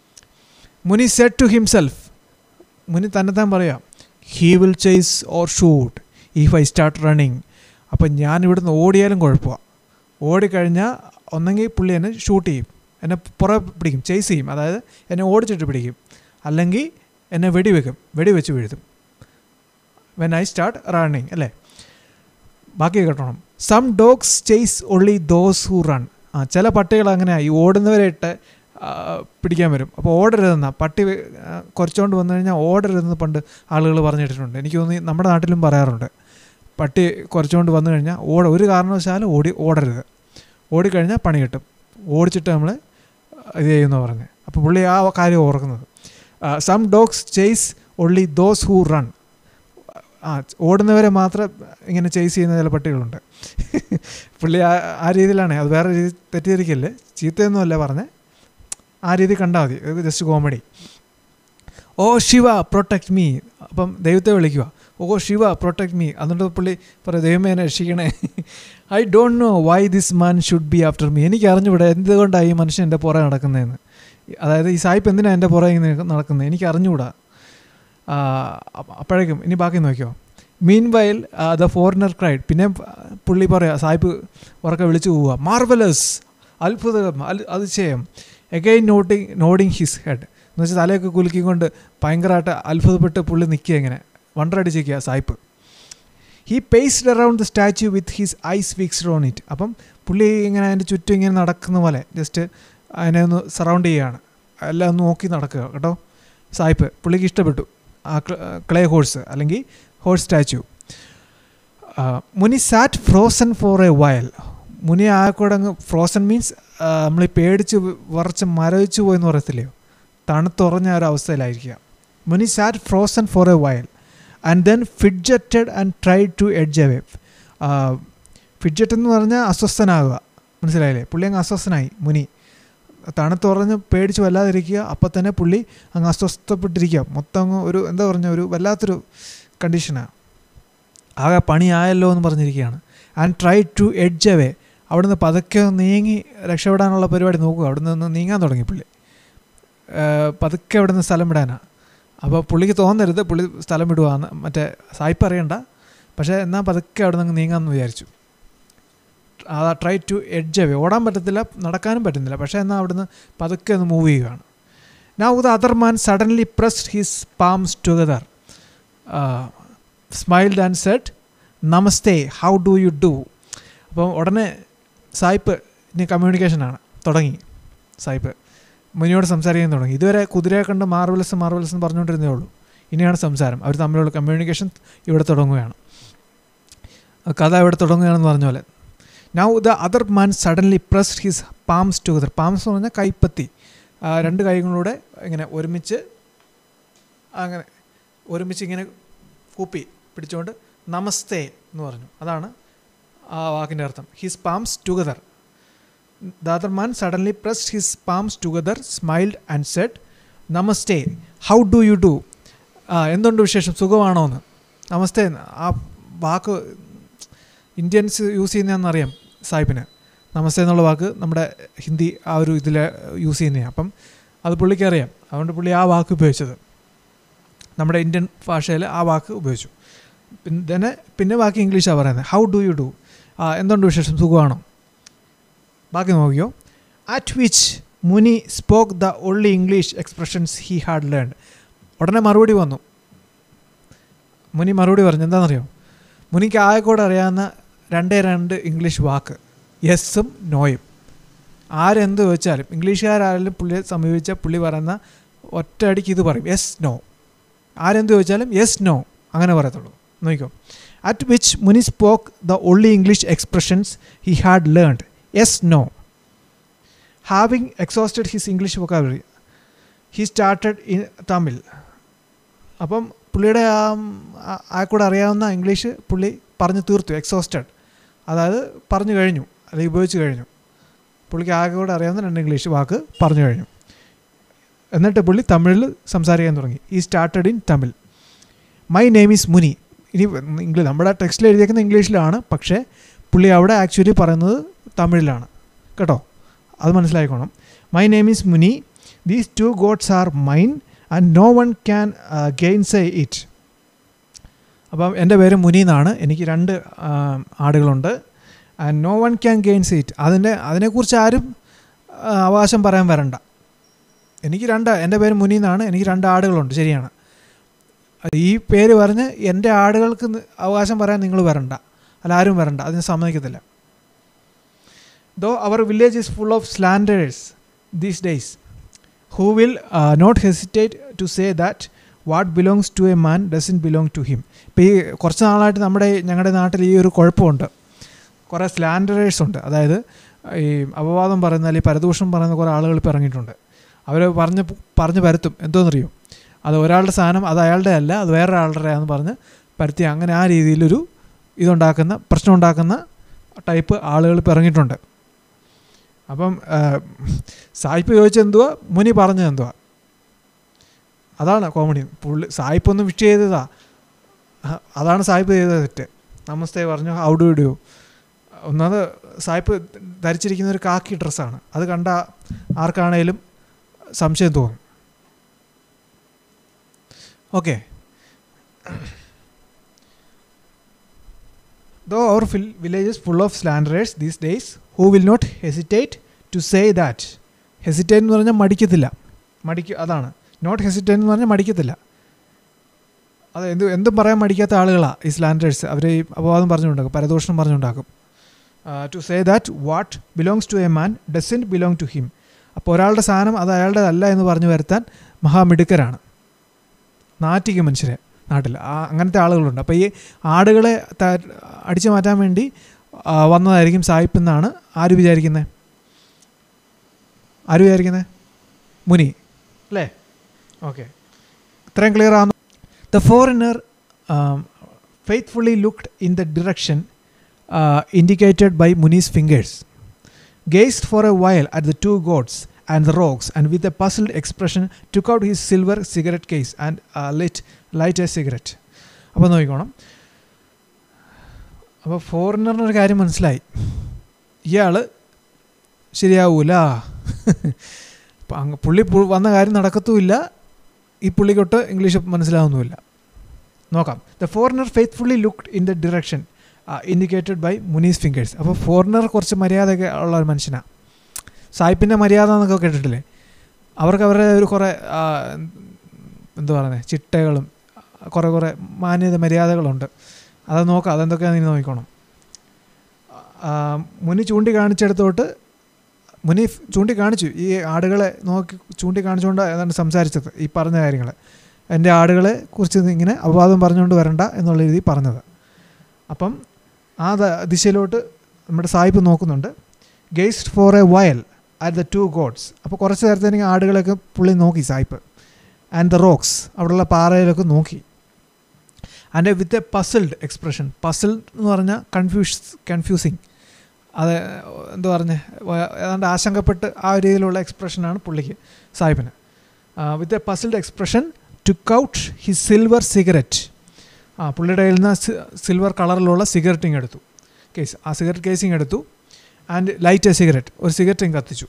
മുനി സെറ്റ് ടു ഹിംസെൽഫ് മുനി തന്നെത്താൻ പറയാം he will chase or shoot if I start running അപ്പം ഞാൻ ഇവിടുന്ന് ഓടിയാലും കുഴപ്പമാണ് ഓടിക്കഴിഞ്ഞാൽ ഒന്നെങ്കിൽ പുള്ളി എന്നെ ഷൂട്ട് ചെയ്യും എന്നെ പുറകെ പിടിക്കും ചേസ് ചെയ്യും അതായത് എന്നെ ഓടിച്ചിട്ട് പിടിക്കും അല്ലെങ്കിൽ എന്നെ വെടിവെക്കും വെടിവെച്ച് വീഴ്ത്തും വെൻ ഐ സ്റ്റാർട്ട് റണ്ണിങ് അല്ലേ ബാക്കി കേട്ടോണം some dogs chase only those who run ആ ചില പട്ടികൾ അങ്ങനെ ഈ ഓടുന്നവരെ ഇട്ട് ആ, പിടിക്കാൻ വരും അപ്പോൾ ഓടരുതെന്നാ പട്ടി ആ, കുറച്ചുകൊണ്ട് വന്നു കഴിഞ്ഞാൽ ഓടരുതെന്ന് പണ്ട് ആളുകൾ പറഞ്ഞിട്ടുണ്ട് എനിക്ക് തോന്നി നമ്മുടെ നാട്ടിലും പറയാറുണ്ട് പട്ടി കുറച്ചുകൊണ്ട് വന്നു കഴിഞ്ഞാൽ ഓട ഒരു കാരണവശാലും ഓടി ഓടരുത് ഓടിക്കഴിഞ്ഞാൽ പണി കിട്ടും ഓടിച്ചിട്ട് നമ്മൾ ഇത് ചെയ്യുന്ന പറഞ്ഞത് അപ്പോൾ പുള്ളി ആ കാര്യം ഓർക്കുന്നത് some dogs chase only those who run ആ ഓടുന്നവരെ മാത്രം ഇങ്ങനെ ചേസ് ചെയ്യുന്ന ചില പട്ടികളുണ്ട് പുള്ളി ആ ആ രീതിയിലാണ് അത് വേറെ രീതി തെറ്റിദ്ധരിക്കല്ലേ ചീത്തയൊന്നുമല്ല പറഞ്ഞേ ആ രീതി കണ്ടാൽ മതി ഇത് just comedy O Shiva protect me അപ്പം ദൈവത്തെ വിളിക്കുക ഓ ശിവ പ്രൊട്ടക്ട് മീ എന്നിട്ട് പുള്ളി പറയും ദൈവമേ എന്നെ രക്ഷിക്കണേ I don't know why this man should be after me എനിക്ക് അറിഞ്ഞുകൂടെ എന്തുകൊണ്ടാണ് ഈ മനുഷ്യൻ എൻ്റെ പുറകെ നടക്കുന്നതെന്ന് അതായത് ഈ സായിപ്പ് എന്തിനാണ് എൻ്റെ പുറകെ ഇങ്ങനെ നടക്കുന്നത് എനിക്ക് അറിഞ്ഞുകൂടാ ആ, അപ്പ- അപ്പോഴേക്കും ഇനി ബാക്കി നോക്കിയോ മീൻ വയൽ ദ ഫോറിനർ ക്രൈഡ് പിന്നെ പുള്ളി പറയാ സായിപ്പ് ഉറക്കെ വിളിച്ചു പോവുക മാർവലസ് അത്ഭുതം അൽ അതിശയം again nodding nodding his head എന്ന് വെച്ചാൽ തലയൊക്കെ കുലുക്കിക്കൊണ്ട് ഭയങ്കരമായിട്ട് അത്ഭുതപ്പെട്ട് പുള്ളി നിൽക്കുക ഇങ്ങനെ വണ്ടറടിച്ചിരിക്കുക സായിപ്പ് he paced around the statue with his eyes fixed on it അപ്പം പുള്ളി ഇങ്ങനെ അതിൻ്റെ ചുറ്റും ഇങ്ങനെ നടക്കുന്ന പോലെ ജസ്റ്റ് അതിനെ ഒന്ന് സറൗണ്ട് ചെയ്യുകയാണ് എല്ലാം ഒന്ന് നോക്കി നടക്കുക കേട്ടോ സായിപ്പ് പുള്ളിക്ക് ഇഷ്ടപ്പെട്ടു ആ ക്ലേ ഹോഴ്സ് അല്ലെങ്കിൽ horse statue Muni sat frozen for a വയൽ മുനി ആ കൂടെ അങ്ങ് ഫ്രോസൺ മീൻസ് നമ്മൾ പേടിച്ച് വറച്ച് മരവിച്ച് പോയെന്ന് പറയത്തില്ലയോ തണുത്തുറഞ്ഞ ഒരു അവസ്ഥയിലായിരിക്കുക Muni sat frozen for a while and then fidgeted and try to edge away fidget എന്ന് പറഞ്ഞാൽ അസ്വസ്ഥനാകുക മനസ്സിലായില്ലേ പുള്ളി അങ്ങ് അസ്വസ്ഥനായി മുനി തണുത്തുറഞ്ഞ് പേടിച്ച് വല്ലാതിരിക്കുക അപ്പം തന്നെ പുള്ളി അങ്ങ് അസ്വസ്ഥപ്പെട്ടിരിക്കുക മൊത്തം അങ്ങ് ഒരു എന്താ പറഞ്ഞ ഒരു വല്ലാത്തൊരു കണ്ടീഷനാണ് ആകെ പണിയായല്ലോ എന്ന് പറഞ്ഞിരിക്കുകയാണ് and try to edge away അവിടുന്ന് പതുക്കെ നീങ്ങി രക്ഷപ്പെടാനുള്ള പരിപാടി നോക്കുക അവിടുന്ന് നിന്ന് നീങ്ങാൻ തുടങ്ങി പുള്ളി ഏഹ് പതുക്കെ അവിടുന്ന് സ്ഥലം വിടാനാണ് അപ്പോൾ പുള്ളിക്ക് തോന്നരുത് പുള്ളി സ്ഥലം വിടുവാന്ന് മറ്റേ സായിപ്പ് അറിയണ്ട പക്ഷേ എന്നാൽ പതുക്കെ അവിടെ നിന്ന് നീങ്ങാമെന്ന് വിചാരിച്ചു ആ ട്രൈ ടു എഡ്ജ് അവേ ഓടാൻ പറ്റത്തില്ല നടക്കാനും പറ്റുന്നില്ല പക്ഷേ എന്നാൽ അവിടുന്ന് പതുക്കെ ഒന്ന് മൂവ് ചെയ്യുകയാണ് now the other man suddenly pressed his palms together smiled and said namaste how do you do അപ്പം ഉടനെ സായിപ്പ് ഇനി കമ്മ്യൂണിക്കേഷനാണ് തുടങ്ങി സായിപ്പ് മുനിയോട് സംസാരിക്കാൻ തുടങ്ങി ഇതുവരെ കുതിരയെ കണ്ട് മാർവലസ് മാർവലസ് എന്ന് പറഞ്ഞുകൊണ്ടിരുന്നേ ഉള്ളൂ ഇനിയാണ് സംസാരം അവർ തമ്മിലുള്ള കമ്മ്യൂണിക്കേഷൻ ഇവിടെ തുടങ്ങുകയാണ് കഥ ഇവിടെ തുടങ്ങുകയാണെന്ന് പറഞ്ഞ പോലെ now the other man suddenly pressed his palms together palms എന്ന് പറഞ്ഞാൽ കൈപ്പത്തി ആ, രണ്ട് കൈകളിലൂടെ ഇങ്ങനെ ഒരുമിച്ച് അങ്ങനെ ഒരുമിച്ച് ഇങ്ങനെ കൂപ്പി പിടിച്ചുകൊണ്ട് നമസ്തേ എന്ന് പറഞ്ഞു അതാണ് ആ വാക്കിൻ്റെ അർത്ഥം his palms together the other man suddenly pressed his palms together smiled and said namaste how do you do ആ എന്തുണ്ട് വിശേഷം സുഖമാണോ എന്ന് നമസ്തേ എന്ന്. ആ വാക്ക് ഇന്ത്യൻസ് യൂസ് ചെയ്യുന്നതെന്നറിയാം സാഹിബിന് നമസ്തേ എന്നുള്ള വാക്ക് നമ്മുടെ ഹിന്ദി ആ ഒരു ഇതിൽ യൂസ് ചെയ്യുന്നതാണ് അപ്പം അത് പുള്ളിക്ക് അറിയാം അതുകൊണ്ട് പുള്ളി ആ വാക്ക് ഉപയോഗിച്ചത് നമ്മുടെ ഇന്ത്യൻ ഭാഷയിൽ ആ വാക്ക് ഉപയോഗിച്ചു പിന്നെ തന്നെ പിന്നെ ബാക്കി ഇംഗ്ലീഷാണ് പറയുന്നത് ഹൗ ഡു യു ഡു ആ എന്തുണ്ട് വിശേഷം സുഖമാണോ ബാക്കി നോക്കിയോ at which Muni spoke the only English expressions he had learn ഉടനെ മറുപടി വന്നു മുനി മറുപടി പറഞ്ഞു എന്താണെന്നറിയോ മുനിക്ക് ആകെക്കൂടെ അറിയാവുന്ന രണ്ടേ രണ്ട് ഇംഗ്ലീഷ് വാക്ക് യെസ്സും നോയും ആരെന്ത് വെച്ചാലും ഇംഗ്ലീഷുകാരായാലും പുള്ളിയെ സമീപിച്ച പുള്ളി പറയുന്ന ഒറ്റയടിക്ക് ഇത് പറയും യെസ് നോ ആരെന്ത് ചോദിച്ചാലും യെസ് നോ അങ്ങനെ പറയത്തുള്ളൂ നോക്കിക്കോ at which Muni spoke the only English expressions he had learned yes no having exhausted his English vocabulary he started in Tamil അപ്പം പുള്ളിയുടെ ആ ആ- ആ കൂടെ അറിയാവുന്ന ഇംഗ്ലീഷ് പുള്ളി പറഞ്ഞു തീർത്തു എക്സോസ്റ്റഡ് അതായത് പറഞ്ഞു കഴിഞ്ഞു അല്ലെങ്കിൽ ഉപയോഗിച്ച് കഴിഞ്ഞു പുള്ളിക്ക് ആകെ കൂടെ അറിയാവുന്ന രണ്ട് ഇംഗ്ലീഷ് വാക്ക് പറഞ്ഞു കഴിഞ്ഞു എന്നിട്ട് പുള്ളി തമിഴിൽ സംസാരിക്കാൻ തുടങ്ങി he started in Tamil my name is Muni ഇനി ഇംഗ്ലീഷ് നമ്മുടെ ടെക്സ്റ്റിൽ എഴുതിയേക്കുന്ന ഇംഗ്ലീഷിലാണ് പക്ഷേ പുള്ളി അവിടെ ആക്ച്വലി പറയുന്നത് തമിഴിലാണ് കേട്ടോ അത് മനസ്സിലായിക്കോണം my name is Muni these two goats are mine and no one can gainsay it അപ്പം എൻ്റെ പേര് മുനി എന്നാണ് എനിക്ക് രണ്ട് ആ, ആടുകളുണ്ട് and no one can gainsay it അതിൻ്റെ അതിനെക്കുറിച്ച് ആരും ആ, അവകാശം പറയാൻ വരണ്ട എനിക്ക് രണ്ട് എൻ്റെ പേര് മുനി എന്നാണ് എനിക്ക് രണ്ട് ആടുകളുണ്ട് ശരിയാണ് ഈ പേര് പറഞ്ഞ് എൻ്റെ ആടുകൾക്ക് നി- അവകാശം പറയാൻ നിങ്ങൾ വരണ്ട അല്ല ആരും വരണ്ട അതിന് സമ്മതിക്കത്തില്ല though our village is full of slanderers these days who will not hesitate to say that what belongs to a man doesn't belong to him ഇപ്പോൾ ഈ കുറച്ച് നാളായിട്ട് നമ്മുടെ ഞങ്ങളുടെ നാട്ടിൽ ഈ ഒരു കുഴപ്പമുണ്ട് കുറേ സ്ലാൻഡറേഴ്സ് ഉണ്ട് അതായത് ഈ അപവാദം പറയുന്ന അല്ലെങ്കിൽ പരദൂഷണം പറയുന്ന കുറേ ആളുകൾ ഇപ്പോൾ ഇറങ്ങിയിട്ടുണ്ട് അവർ പറഞ്ഞ് പറഞ്ഞ് പരത്തും എന്തോന്നറിയോ അത് ഒരാളുടെ സാധനം അത് അയാളുടെ അല്ല അത് വേറെ ആളുടെ ആണെന്ന് പറഞ്ഞ് പരത്തി അങ്ങനെ ആ രീതിയിലൊരു ഇതുണ്ടാക്കുന്ന പ്രശ്നം ഉണ്ടാക്കുന്ന ടൈപ്പ് ആളുകൾ ഇപ്പോൾ ഇറങ്ങിയിട്ടുണ്ട് അപ്പം സായിപ്പ് ചോദിച്ചത് എന്തുവാ മുനി പറഞ്ഞത് എന്തുവാ അതാണ് കോമഡി പുള്ളി സായിപ്പ് ഒന്ന് വിഷ് ചെയ്തതാ അഹ് അതാണ് സായിപ്പ് ചെയ്തത് തെറ്റ് നമസ്തേ പറഞ്ഞു ഹൗ ഡു ഡു ഒന്നാമത് സായിപ്പ് ധരിച്ചിരിക്കുന്ന ഒരു കാക്കി ഡ്രസ്സാണ് അത് കണ്ട ആർക്കാണേലും സംശയം തോന്നും okay Though our fil- village is full of slanderers these days, who will not hesitate to say that? Hesitate എന്ന് പറഞ്ഞാൽ മടിക്കത്തില്ല മടിക്ക അതാണ് നോട്ട് ഹെസിറ്റേറ്റ് എന്ന് പറഞ്ഞാൽ മടിക്കത്തില്ല അത് എന്ത് എന്തും പറയാൻ മടിക്കാത്ത ആളുകളാണ് ഈ സ്ലാൻഡേഴ്സ് അവർ ഈ അപവാദം പറഞ്ഞുണ്ടാക്കും പരദോഷണം പറഞ്ഞുണ്ടാക്കും to say that what belongs to a man doesn't belong to him അപ്പോൾ ഒരാളുടെ സാധനം അത് അയാളുടേതല്ല എന്ന് പറഞ്ഞു വരുത്താൻ മഹാമിടുക്കരാണ് നാറ്റിക്കും മനുഷ്യരെ നാട്ടിൽ ആ അങ്ങനത്തെ ആളുകളുണ്ട് അപ്പോൾ ഈ ആടുകളെ ത- അടിച്ചു മാറ്റാൻ വേണ്ടി ആ, വന്നതായിരിക്കും സായിപ്പ് എന്നാണ് ആര് വിചാരിക്കുന്നത് ആര് വിചാരിക്കുന്നത് മുനി അല്ലേ ഓക്കെ ഇത്രയും ക്ലിയർ ആകുന്നു the foreigner faithfully looked in the direction indicated by Muni's fingers gazed for a while at the two gods and the rocks and with a puzzled expression took out his silver cigarette case and uh, lit light a cigarette അപ്പോൾ നോക്കിക്കോണം അപ്പോൾ ഫോറിനറിനൊരു കാര്യം മനസ്സിലായി ഇയാൾ ശരിയാവൂല അപ്പം അങ്ങ് പുള്ളി പു- വന്ന കാര്യം നടക്കത്തുമില്ല ഈ പുള്ളിക്കൊട്ട് ഇംഗ്ലീഷ് മനസ്സിലാവുന്നുമില്ല നോക്കാം the foreigner faithfully looked in the direction indicated by Muni's fingers അപ്പോൾ ഫോറിനർ കുറച്ച് മര്യാദയൊക്കെ ഉള്ള ഒരു മനുഷ്യനാണ് സായിപ്പിൻ്റെ മര്യാദ എന്നൊക്കെ കേട്ടിട്ടില്ലേ അവർക്ക് അവരുടെ ഒരു കുറേ ആ, എന്താ പറയുന്നത് ചിട്ടകളും കുറേ കുറേ മാന്യത മര്യാദകളുണ്ട് അത് നോക്കാം അതെന്തൊക്കെയാണെന്ന് നീ നോക്കിക്കോണം ആ, മുനി ചൂണ്ടിക്കാണിച്ചെടുത്തോട്ട് മുനി ഫ് ചൂണ്ടിക്കാണിച്ചു ഈ ആടുകളെ നോക്കി ചൂണ്ടിക്കാണിച്ചുകൊണ്ട് ഏതാണ്ട് സംസാരിച്ചത് ഈ പറഞ്ഞ കാര്യങ്ങൾ എൻ്റെ ആടുകളെ കുറിച്ച് ഇങ്ങനെ അപവാദം പറഞ്ഞുകൊണ്ട് വരണ്ട എന്നുള്ള രീതി പറഞ്ഞത് അപ്പം ആ ദ- ദിശയിലോട്ട് നമ്മുടെ സായിപ്പ് നോക്കുന്നുണ്ട് gazed for a while at the two goats അപ്പോൾ കുറച്ച് നേരത്തേക്ക് ആടുകളൊക്കെ പുള്ളി നോക്കി സായിപ്പ് ആൻഡ് ദ റോക്സ് അവിടെയുള്ള പാറയിലൊക്കെ നോക്കി and with a puzzled expression puzzle എന്ന് പറഞ്ഞാൽ കൺഫ്യൂസ് കൺഫ്യൂസിങ് അത് എന്താ പറഞ്ഞ ഏതാണ്ട് ആശങ്കപ്പെട്ട് ആ ഒരു രീതിയിലുള്ള എക്സ്പ്രഷനാണ് പുള്ളിക്ക് സാഹിബിന് with a puzzled expression took out his silver cigarette ആ പുള്ളിയുടെ കയ്യിൽ നിന്ന് സിൽവർ കളറിലുള്ള സിഗരറ്റിങ് എടുത്തു കേസ് ആ സിഗരറ്റ് കേസിങ് എടുത്തു ആൻഡ് ലൈറ്റ് എ സിഗരറ്റ് ഒരു സിഗരറ്റും കത്തിച്ചു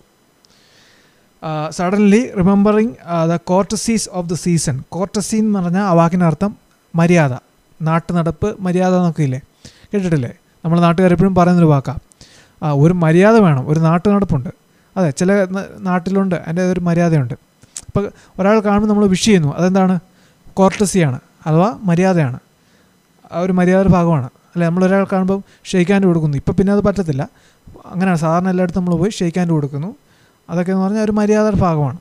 suddenly remembering the courtesies of the season courtesy എന്ന് പറഞ്ഞാൽ ആ വാക്കിനർത്ഥം മര്യാദ നാട്ടു നടപ്പ് മര്യാദ എന്നൊക്കെ ഇല്ലേ കേട്ടിട്ടില്ലേ നമ്മൾ നാട്ടുകാർ എപ്പോഴും പറയുന്നൊരു വാക്കാ ആ ഒരു മര്യാദ വേണം ഒരു നാട്ടു നടപ്പുണ്ട് അതെ ചില ന- നാട്ടിലുണ്ട് അതിൻ്റെ ഒരു മര്യാദയുണ്ട് ഇപ്പോൾ ഒരാൾ കാണുമ്പോൾ നമ്മൾ വിഷ് ചെയ്യുന്നു അതെന്താണ് കോർട്ടസിയാണ് അഥവാ മര്യാദയാണ് ആ ഒരു മര്യാദയുടെ ഭാഗമാണ് അല്ലെ നമ്മളൊരാൾ കാണുമ്പോൾ ഷെയ്ക്ക് ഹാൻഡ് കൊടുക്കുന്നു ഇപ്പം പിന്നെ അത് പറ്റത്തില്ല അങ്ങനെയാണ് സാധാരണ എല്ലായിടത്തും നമ്മൾ പോയി ഷെയ്ക്ക് ഹാൻഡ് കൊടുക്കുന്നു അതൊക്കെ എന്ന് പറഞ്ഞാൽ ഒരു മര്യാദയുടെ ഭാഗമാണ്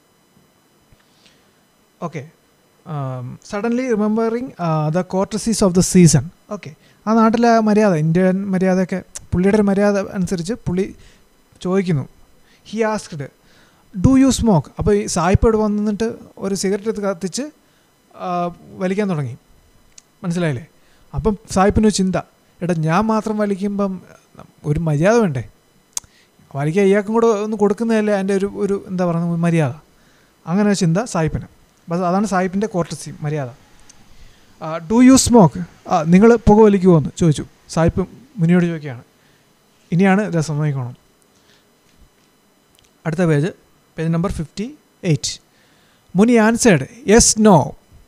okay suddenly remembering the courtesies of the season okay ആ നാട്ടിലെ മര്യാദ ഇന്ത്യൻ മര്യാദയൊക്കെ പുള്ളിയുടെ ഒരു മര്യാദ അനുസരിച്ച് പുള്ളി ചോദിക്കുന്നു he asked do you smoke അപ്പോൾ ഈ സായിപ്പോട് വന്നിട്ട് ഒരു സിഗരറ്റ് എടുത്ത് കത്തിച്ച് ആ, വലിക്കാൻ തുടങ്ങി മനസ്സിലായില്ലേ അപ്പം സായിപ്പിന് ഒരു ചിന്ത എടാ ഞാൻ മാത്രം വലിക്കുമ്പം ഒരു മര്യാദ വേണ്ടേ വലിക്കാൻ ഇയാൾക്കും കൂടെ ഒന്ന് കൊടുക്കുന്നതല്ലേ അതിൻ്റെ ഒരു ഒരു എന്താ പറയുക മര്യാദ അങ്ങനെ ഒരു ചിന്ത സായിപ്പിന് ബസ് അതാണ് സായിപ്പിൻ്റെ കോർട്ടസി മര്യാദ ഡു യു സ്മോക്ക് നിങ്ങൾ പുക വലിക്കുമോ എന്ന് ചോദിച്ചു സായിപ്പ് മുനിയോട് ചോദിക്കുകയാണ് ഇനിയാണ് രസം നോക്കിക്കോണം അടുത്ത page page number fifty eight Muni answered yes no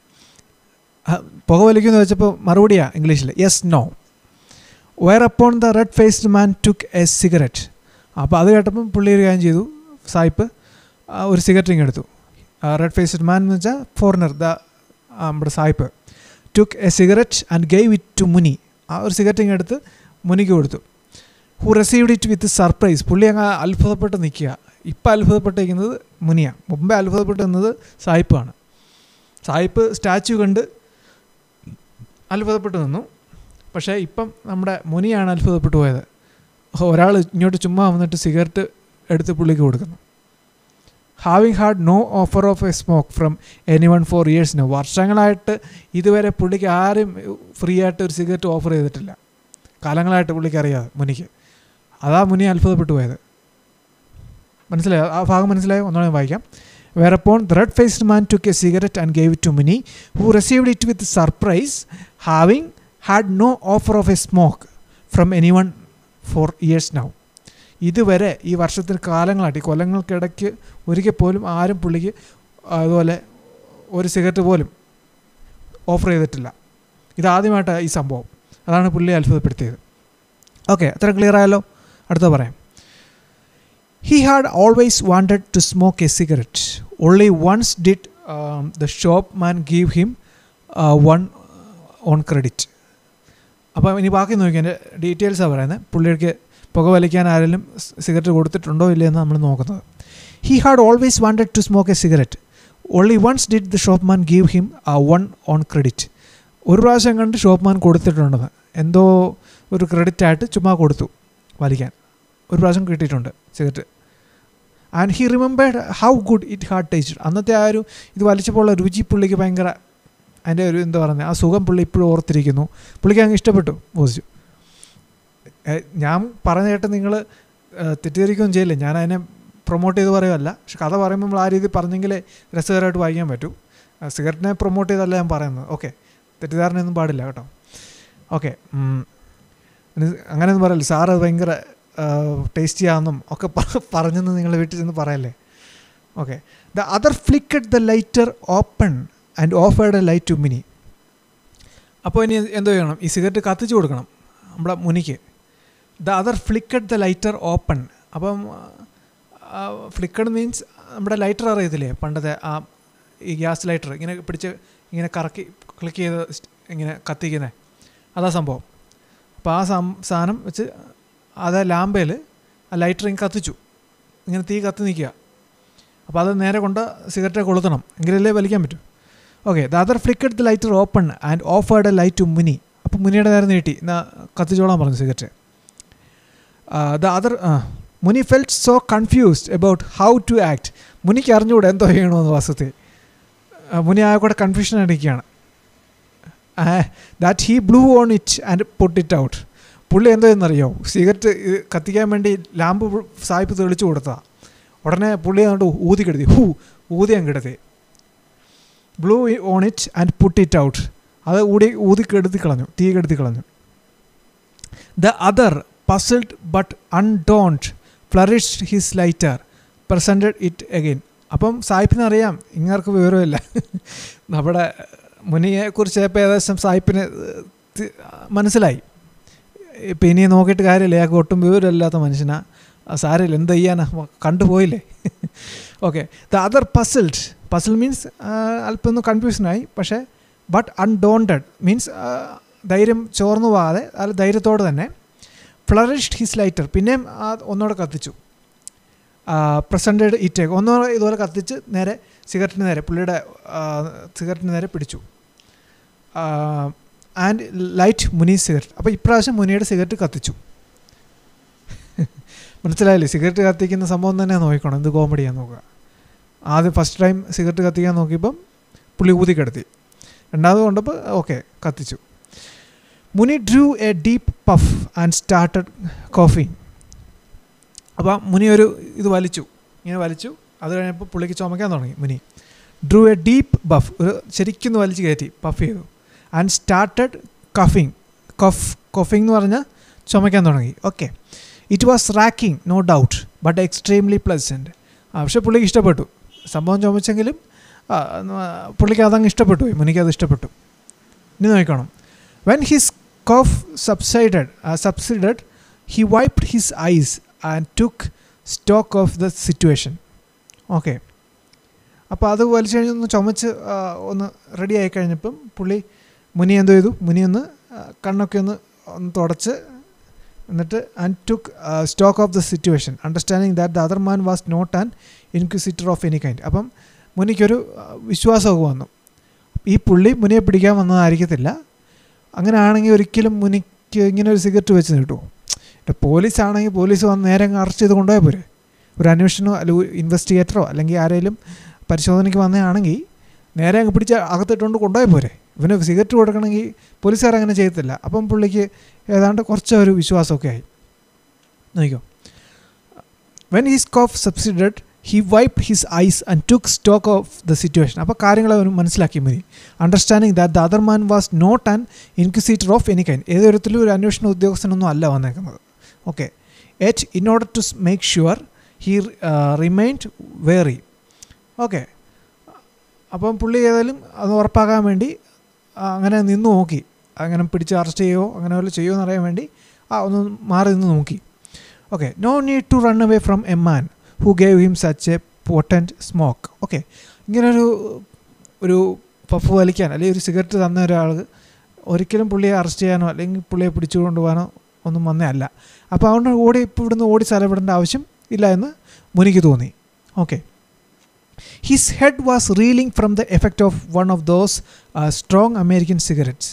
പുക വലിക്കുമെന്ന് വെച്ചപ്പോൾ മറുപടിയാ ഇംഗ്ലീഷിൽ yes no whereupon the red faced man took a cigarette അപ്പോൾ അത് കേട്ടപ്പം പുള്ളി ഒരു കാര്യം ചെയ്തു സായിപ്പ് ആ, ഒരു സിഗരറ്റിങ് എടുത്തു റെഡ് ഫേസ്ഡ് മാൻ എന്ന് വെച്ചാൽ ഫോറിനർ ദ നമ്മുടെ സായിപ്പ് took a cigarette and gave it to Muni ആ ഒരു സിഗരറ്റിങ് എടുത്ത് മുനിക്ക് കൊടുത്തു who received it with surprise പുള്ളി അങ്ങ് അത്ഭുതപ്പെട്ട് നിൽക്കുക ഇപ്പം അത്ഭുതപ്പെട്ടിരിക്കുന്നത് മുനിയാണ് മുമ്പേ അത്ഭുതപ്പെട്ട് നിന്നത് സായിപ്പാണ് സായിപ്പ് സ്റ്റാച്ചു കണ്ട് അത്ഭുതപ്പെട്ട് നിന്നു പക്ഷേ ഇപ്പം നമ്മുടെ മുനിയാണ് അത്ഭുതപ്പെട്ടു പോയത് ഒരാൾ ഇങ്ങോട്ട് ചുമ്മാ വന്നിട്ട് സിഗരറ്റ് എടുത്ത് പുള്ളിക്ക് കൊടുക്കുന്നു having had no offer of a smoke from anyone for years no വർഷങ്ങളായിട്ട് ഇതുവരെ പുള്ളിക്ക് ആരും ഫ്രീ ആയിട്ട് ഒരു സിഗരറ്റ് ഓഫർ ചെയ്തിട്ടില്ല കാലങ്ങളായിട്ട് പുള്ളിക്ക് അറിയാതെ മുനിക്ക് അതാ മുനി അത്ഭുതപ്പെട്ടു പോയത് മനസ്സിലായോ ആ ഭാഗം മനസ്സിലായോ ഒന്നുകൂടെ ഞാൻ വായിക്കാം whereupon the red faced man took a cigarette and gave it to Muni who received it with surprise having had no offer of a smoke from anyone for years now ഇതുവരെ ഈ വർഷത്തിന് കാലങ്ങളായിട്ട് ഈ കൊല്ലങ്ങൾക്കിടയ്ക്ക് ഒരിക്കൽ പോലും ആരും പുള്ളിക്ക് അതുപോലെ ഒരു സിഗരറ്റ് പോലും ഓഫർ ചെയ്തിട്ടില്ല ഇതാദ്യമായിട്ടാണ് ഈ സംഭവം അതാണ് പുള്ളി അത്ഭുതപ്പെടുത്തിയത് ഓക്കെ അത്ര ക്ലിയർ ആയല്ലോ അടുത്ത പറയാം he had always wanted to smoke a cigarette only once did the shopman give him one on credit അപ്പോൾ ഇനി ബാക്കി നോക്കി എൻ്റെ ഡീറ്റെയിൽസാണ് പറയുന്നത് പുള്ളിക്ക് പുക വലിക്കാൻ ആരെങ്കിലും സിഗരറ്റ് കൊടുത്തിട്ടുണ്ടോ ഇല്ലയെന്ന് നമ്മൾ നോക്കുന്നത് he had always wanted to smoke a cigarette only once did the shopman give him one on credit ഒരു പ്രാവശ്യം കണ്ട് ഷോപ്പ് മാൻ കൊടുത്തിട്ടുണ്ടെന്ന് എന്തോ ഒരു ക്രെഡിറ്റ് ആയിട്ട് ചുമ്മാ കൊടുത്തു വലിക്കാൻ ഒരു പ്രാവശ്യം കിട്ടിയിട്ടുണ്ട് cigarette and he remembered how good it had taste അന്നത്തെ ആ ഒരു ഇത് വലിച്ചപ്പോൾ രുചി പുള്ളിക്ക് ഭയങ്കര അതിൻ്റെ ഒരു എന്താ പറയുന്നത് ആ സുഖം പുള്ളി ഇപ്പോഴും ഓർത്തിരിക്കുന്നു പുള്ളിക്ക് അങ്ങ് ഇഷ്ടപ്പെട്ടു പോസിറ്റീവ് ഞാൻ പറഞ്ഞു കേട്ട് നിങ്ങൾ തെറ്റിദ്ധരിക്കുകയും ചെയ്യില്ല ഞാൻ അതിനെ പ്രൊമോട്ട് ചെയ്ത് പറയുമല്ല പക്ഷെ കഥ പറയുമ്പോൾ നമ്മൾ ആ രീതി പറഞ്ഞെങ്കിലേ രസകരമായിട്ട് വായിക്കാൻ പറ്റൂ സിഗരറ്റിനെ പ്രൊമോട്ട് ചെയ്തല്ല ഞാൻ പറയുന്നത് ഓക്കെ തെറ്റിദ്ധാരണയൊന്നും പാടില്ല കേട്ടോ ഓക്കെ അങ്ങനെയൊന്നും പറയല്ലേ സാറ് ഭയങ്കര ടേസ്റ്റി ആണെന്നും ഒക്കെ പറഞ്ഞെന്ന് നിങ്ങൾ വീട്ടിൽ ചെന്ന് പറയല്ലേ okay the other flicked the lighter open and offered a light to Muni അപ്പോൾ ഇനി എന്തോ ചെയ്യണം ഈ സിഗരറ്റ് കത്തിച്ചു കൊടുക്കണം നമ്മുടെ മുനിക്ക് the other flicked the lighter open അപ്പം ഫ്ലിക്കഡ് മീൻസ് നമ്മുടെ ലൈറ്റർ അറിയത്തില്ലേ പണ്ടത്തെ ആ ഈ ഗ്യാസ് ലൈറ്റർ ഇങ്ങനെ പിടിച്ച് ഇങ്ങനെ കറക്കി ക്ലിക്ക് ചെയ്ത് ഇങ്ങനെ കത്തിക്കുന്നത് അതാ സംഭവം അപ്പോൾ ആ സം സാധനം വെച്ച് അത് ലാമ്പയിൽ ആ ലൈറ്റർ ഇങ്ങനെ കത്തിച്ചു ഇങ്ങനെ തീ കത്തി നിൽക്കുക അപ്പോൾ അത് നേരെ കൊണ്ട് സിഗരറ്റ് കൊളുത്തണം എങ്കിലല്ലേ വലിക്കാൻ പറ്റൂ okay the other flicked the lighter open and offered a light to Muni അപ്പോൾ മുനിയുടെ നേരെ നീട്ടി എന്നാ കത്തിച്ചോളാൻ പറഞ്ഞു cigarette the other Muni felt so confused about how to act മുനിക്ക് അറിഞ്ഞുകൂടെ എന്തോ ചെയ്യണമെന്ന് വാസ്തവത്തിൽ മുനി ആ കൂടെ കൺഫ്യൂഷൻ അടിക്കുകയാണ് that he blew on it and put it out പുള്ളി എന്തോ എന്നറിയോ സിഗരറ്റ് കത്തിക്കാൻ വേണ്ടി ലാമ്പ് സായിപ്പ് തെളിച്ചു കൊടുത്തതാണ് ഉടനെ പുള്ളി അങ്ങോട്ട് ഊതി കെടുത്തി ഹൂ ഊതി അങ്ങ് കിടത്തി blew on it and put it out അത് ഊടി ഊതി കെടുത്തി കളഞ്ഞു തീ കെടുത്തി കളഞ്ഞു the other puzzled but undaunted flourished his lighter presented it again അപ്പം സായിപ്പിന് അറിയാം ഇങ്ങാർക്ക് വിവരമില്ല നമ്മുടെ മുനിയെക്കുറിച്ച് ഇപ്പോൾ ഏകദേശം സായിപ്പിന് മനസ്സിലായി ഇപ്പം ഇനി നോക്കിയിട്ട് കാര്യമില്ല അയാൾക്ക് ഒട്ടും വിവരമില്ലാത്ത മനുഷ്യനാ സാരമില്ല എന്ത് ചെയ്യാനാ കണ്ടുപോയില്ലേ okay the other puzzled puzzle means അല്പം ഒന്ന് കൺഫ്യൂഷനായി പക്ഷേ ബട്ട് അൺഡോണ്ടഡ് മീൻസ് ധൈര്യം ചോർന്നു പോകാതെ അത് ധൈര്യത്തോടെ തന്നെ ഫ്ലറിഷ്ഡ് ഹിസ് ലൈറ്റർ പിന്നെയും ആ ഒന്നുകൂടെ കത്തിച്ചു പ്രസൻറ്റഡ് ഇറ്റേക്ക് ഒന്നുകൂടെ ഇതുപോലെ കത്തിച്ച് നേരെ സിഗരറ്റിന് നേരെ പുള്ളിയുടെ സിഗരറ്റിന് നേരെ പിടിച്ചു ആൻഡ് ലൈറ്റ് മുനി സിഗരറ്റ് അപ്പോൾ ഇപ്രാവശ്യം മുനിയുടെ സിഗരറ്റ് കത്തിച്ചു മനസ്സിലായില്ലേ സിഗരറ്റ് കത്തിക്കുന്ന സംഭവം തന്നെ നോക്കണം എന്ത് കോമഡിയാന്ന് നോക്കുക ആദ്യം ഫസ്റ്റ് ടൈം സിഗരറ്റ് കത്തിക്കാൻ നോക്കിയപ്പം പുള്ളി ഊതി കിടത്തി രണ്ടാമത് കൊണ്ടപ്പോൾ ഓക്കെ കത്തിച്ചു Muni drew a deep puff and started കോഫിങ് അപ്പോൾ മുനി ഒരു ഇത് വലിച്ചു ഇങ്ങനെ വലിച്ചു അത് കഴിഞ്ഞപ്പോൾ പുള്ളിക്ക് ചുമക്കാൻ തുടങ്ങി മുനി ഡ്രൂ എ ഡീപ്പ് ബഫ് ഒരു ശരിക്കും വലിച്ചു കയറ്റി പഫ് ചെയ്തു ആൻഡ് സ്റ്റാർട്ടഡ് കഫിങ് കഫ് കൊഫിംഗ് എന്ന് പറഞ്ഞാൽ ചുമക്കാൻ തുടങ്ങി okay it was racking no doubt but extremely pleasant ആ പക്ഷേ പുള്ളിക്ക് ഇഷ്ടപ്പെട്ടു സംഭവം ചുമച്ചെങ്കിലും പുള്ളിക്ക് അതങ്ങ് ഇഷ്ടപ്പെട്ടു മുനിക്ക് അത് ഇഷ്ടപ്പെട്ടു ഇനി നോക്കണം when his cough subsided subsided he wiped his eyes and took stock of the situation okay അപ്പോൾ അത് വലിച്ചു കഴിഞ്ഞൊന്ന് ചുമച്ച് ഒന്ന് റെഡി ആയി കഴിഞ്ഞപ്പം പുള്ളി മുനി എന്തോ ചെയ്തു മുനി ഒന്ന് കണ്ണൊക്കെ ഒന്ന് ഒന്ന് തുടച്ച് എന്നിട്ട് and took stock of the situation understanding that the other man was not an inquisitor of any kind അപ്പം മുനിക്കൊരു വിശ്വാസമൊക്കെ വന്നു ഈ പുള്ളി മുനിയെ പിടിക്കാൻ വന്നതായിരിക്കത്തില്ല അങ്ങനെ ആണെങ്കിൽ ഒരിക്കലും മുനിക്ക് ഇങ്ങനെ ഒരു സിഗരറ്റ് വെച്ച് നീട്ടുമോ പോലീസ് ആണെങ്കിൽ പോലീസ് വന്ന് നേരെ അറസ്റ്റ് ചെയ്ത് കൊണ്ടുപോയാൽ പോരെ ഒരു അന്വേഷണമോ അല്ലെങ്കിൽ ഇൻവെസ്റ്റിഗേറ്ററോ അല്ലെങ്കിൽ ആരെങ്കിലും പരിശോധനയ്ക്ക് വന്നതാണെങ്കിൽ നേരെ അങ്ങ് പിടിച്ച് അകത്തിട്ടുകൊണ്ട് കൊണ്ടുപോയാൽ പോരെ ഇവന് സിഗരറ്റ് കൊടുക്കണമെങ്കിൽ പോലീസുകാർ അങ്ങനെ ചെയ്യത്തില്ല അപ്പം പുള്ളിക്ക് ഏതാണ്ട് കുറച്ച് ഒരു വിശ്വാസമൊക്കെ ആയി നോക്കിക്കോ when his cough subsided he wipe his eyes and took stock of the situation അപ്പോൾ കാര്യങ്ങൾ അവന് മനസ്സിലാക്കി മതി understanding that the other man was not an inquisitor of any kind ഏതൊരുത്തിലും ഒരു അന്വേഷണ ഉദ്യോഗസ്ഥനൊന്നും അല്ല വന്നേക്കുന്നത് okay yet in order to make sure he remained wary okay അപ്പം പുള്ളി ഏതായാലും അത് ഉറപ്പാക്കാൻ വേണ്ടി ആ, അങ്ങനെ നിന്ന് നോക്കി അങ്ങനെ പിടിച്ച് അറസ്റ്റ് ചെയ്യുമോ അങ്ങനെ വല്ലതും ചെയ്യുമോ എന്നറിയാൻ വേണ്ടി ആ ഒന്ന് മാറി നിന്ന് നോക്കി okay no need to run away from a man who gave him such a potent smoke okay ഇങ്ങനൊരു ഒരു പഫ് വലിക്കാൻ അല്ലെങ്കിൽ ഒരു സിഗരറ്റ് തന്ന ഒരാൾ ഒരിക്കലും പുള്ളിയെ അറസ്റ്റ് ചെയ്യാനോ അല്ലെങ്കിൽ പുള്ളിയെ പിടിച്ചു കൊണ്ടുപോകാനോ ഒന്നും വന്നേ അല്ല അപ്പോൾ അതുകൊണ്ട് ഓടി ഇപ്പോൾ ഇവിടുന്ന് ഓടി സ്ഥലപ്പെടേണ്ട ആവശ്യം ഇല്ല എന്ന് മുനിക്ക് തോന്നി okay his head was reeling from the effect of one of those strong American cigarettes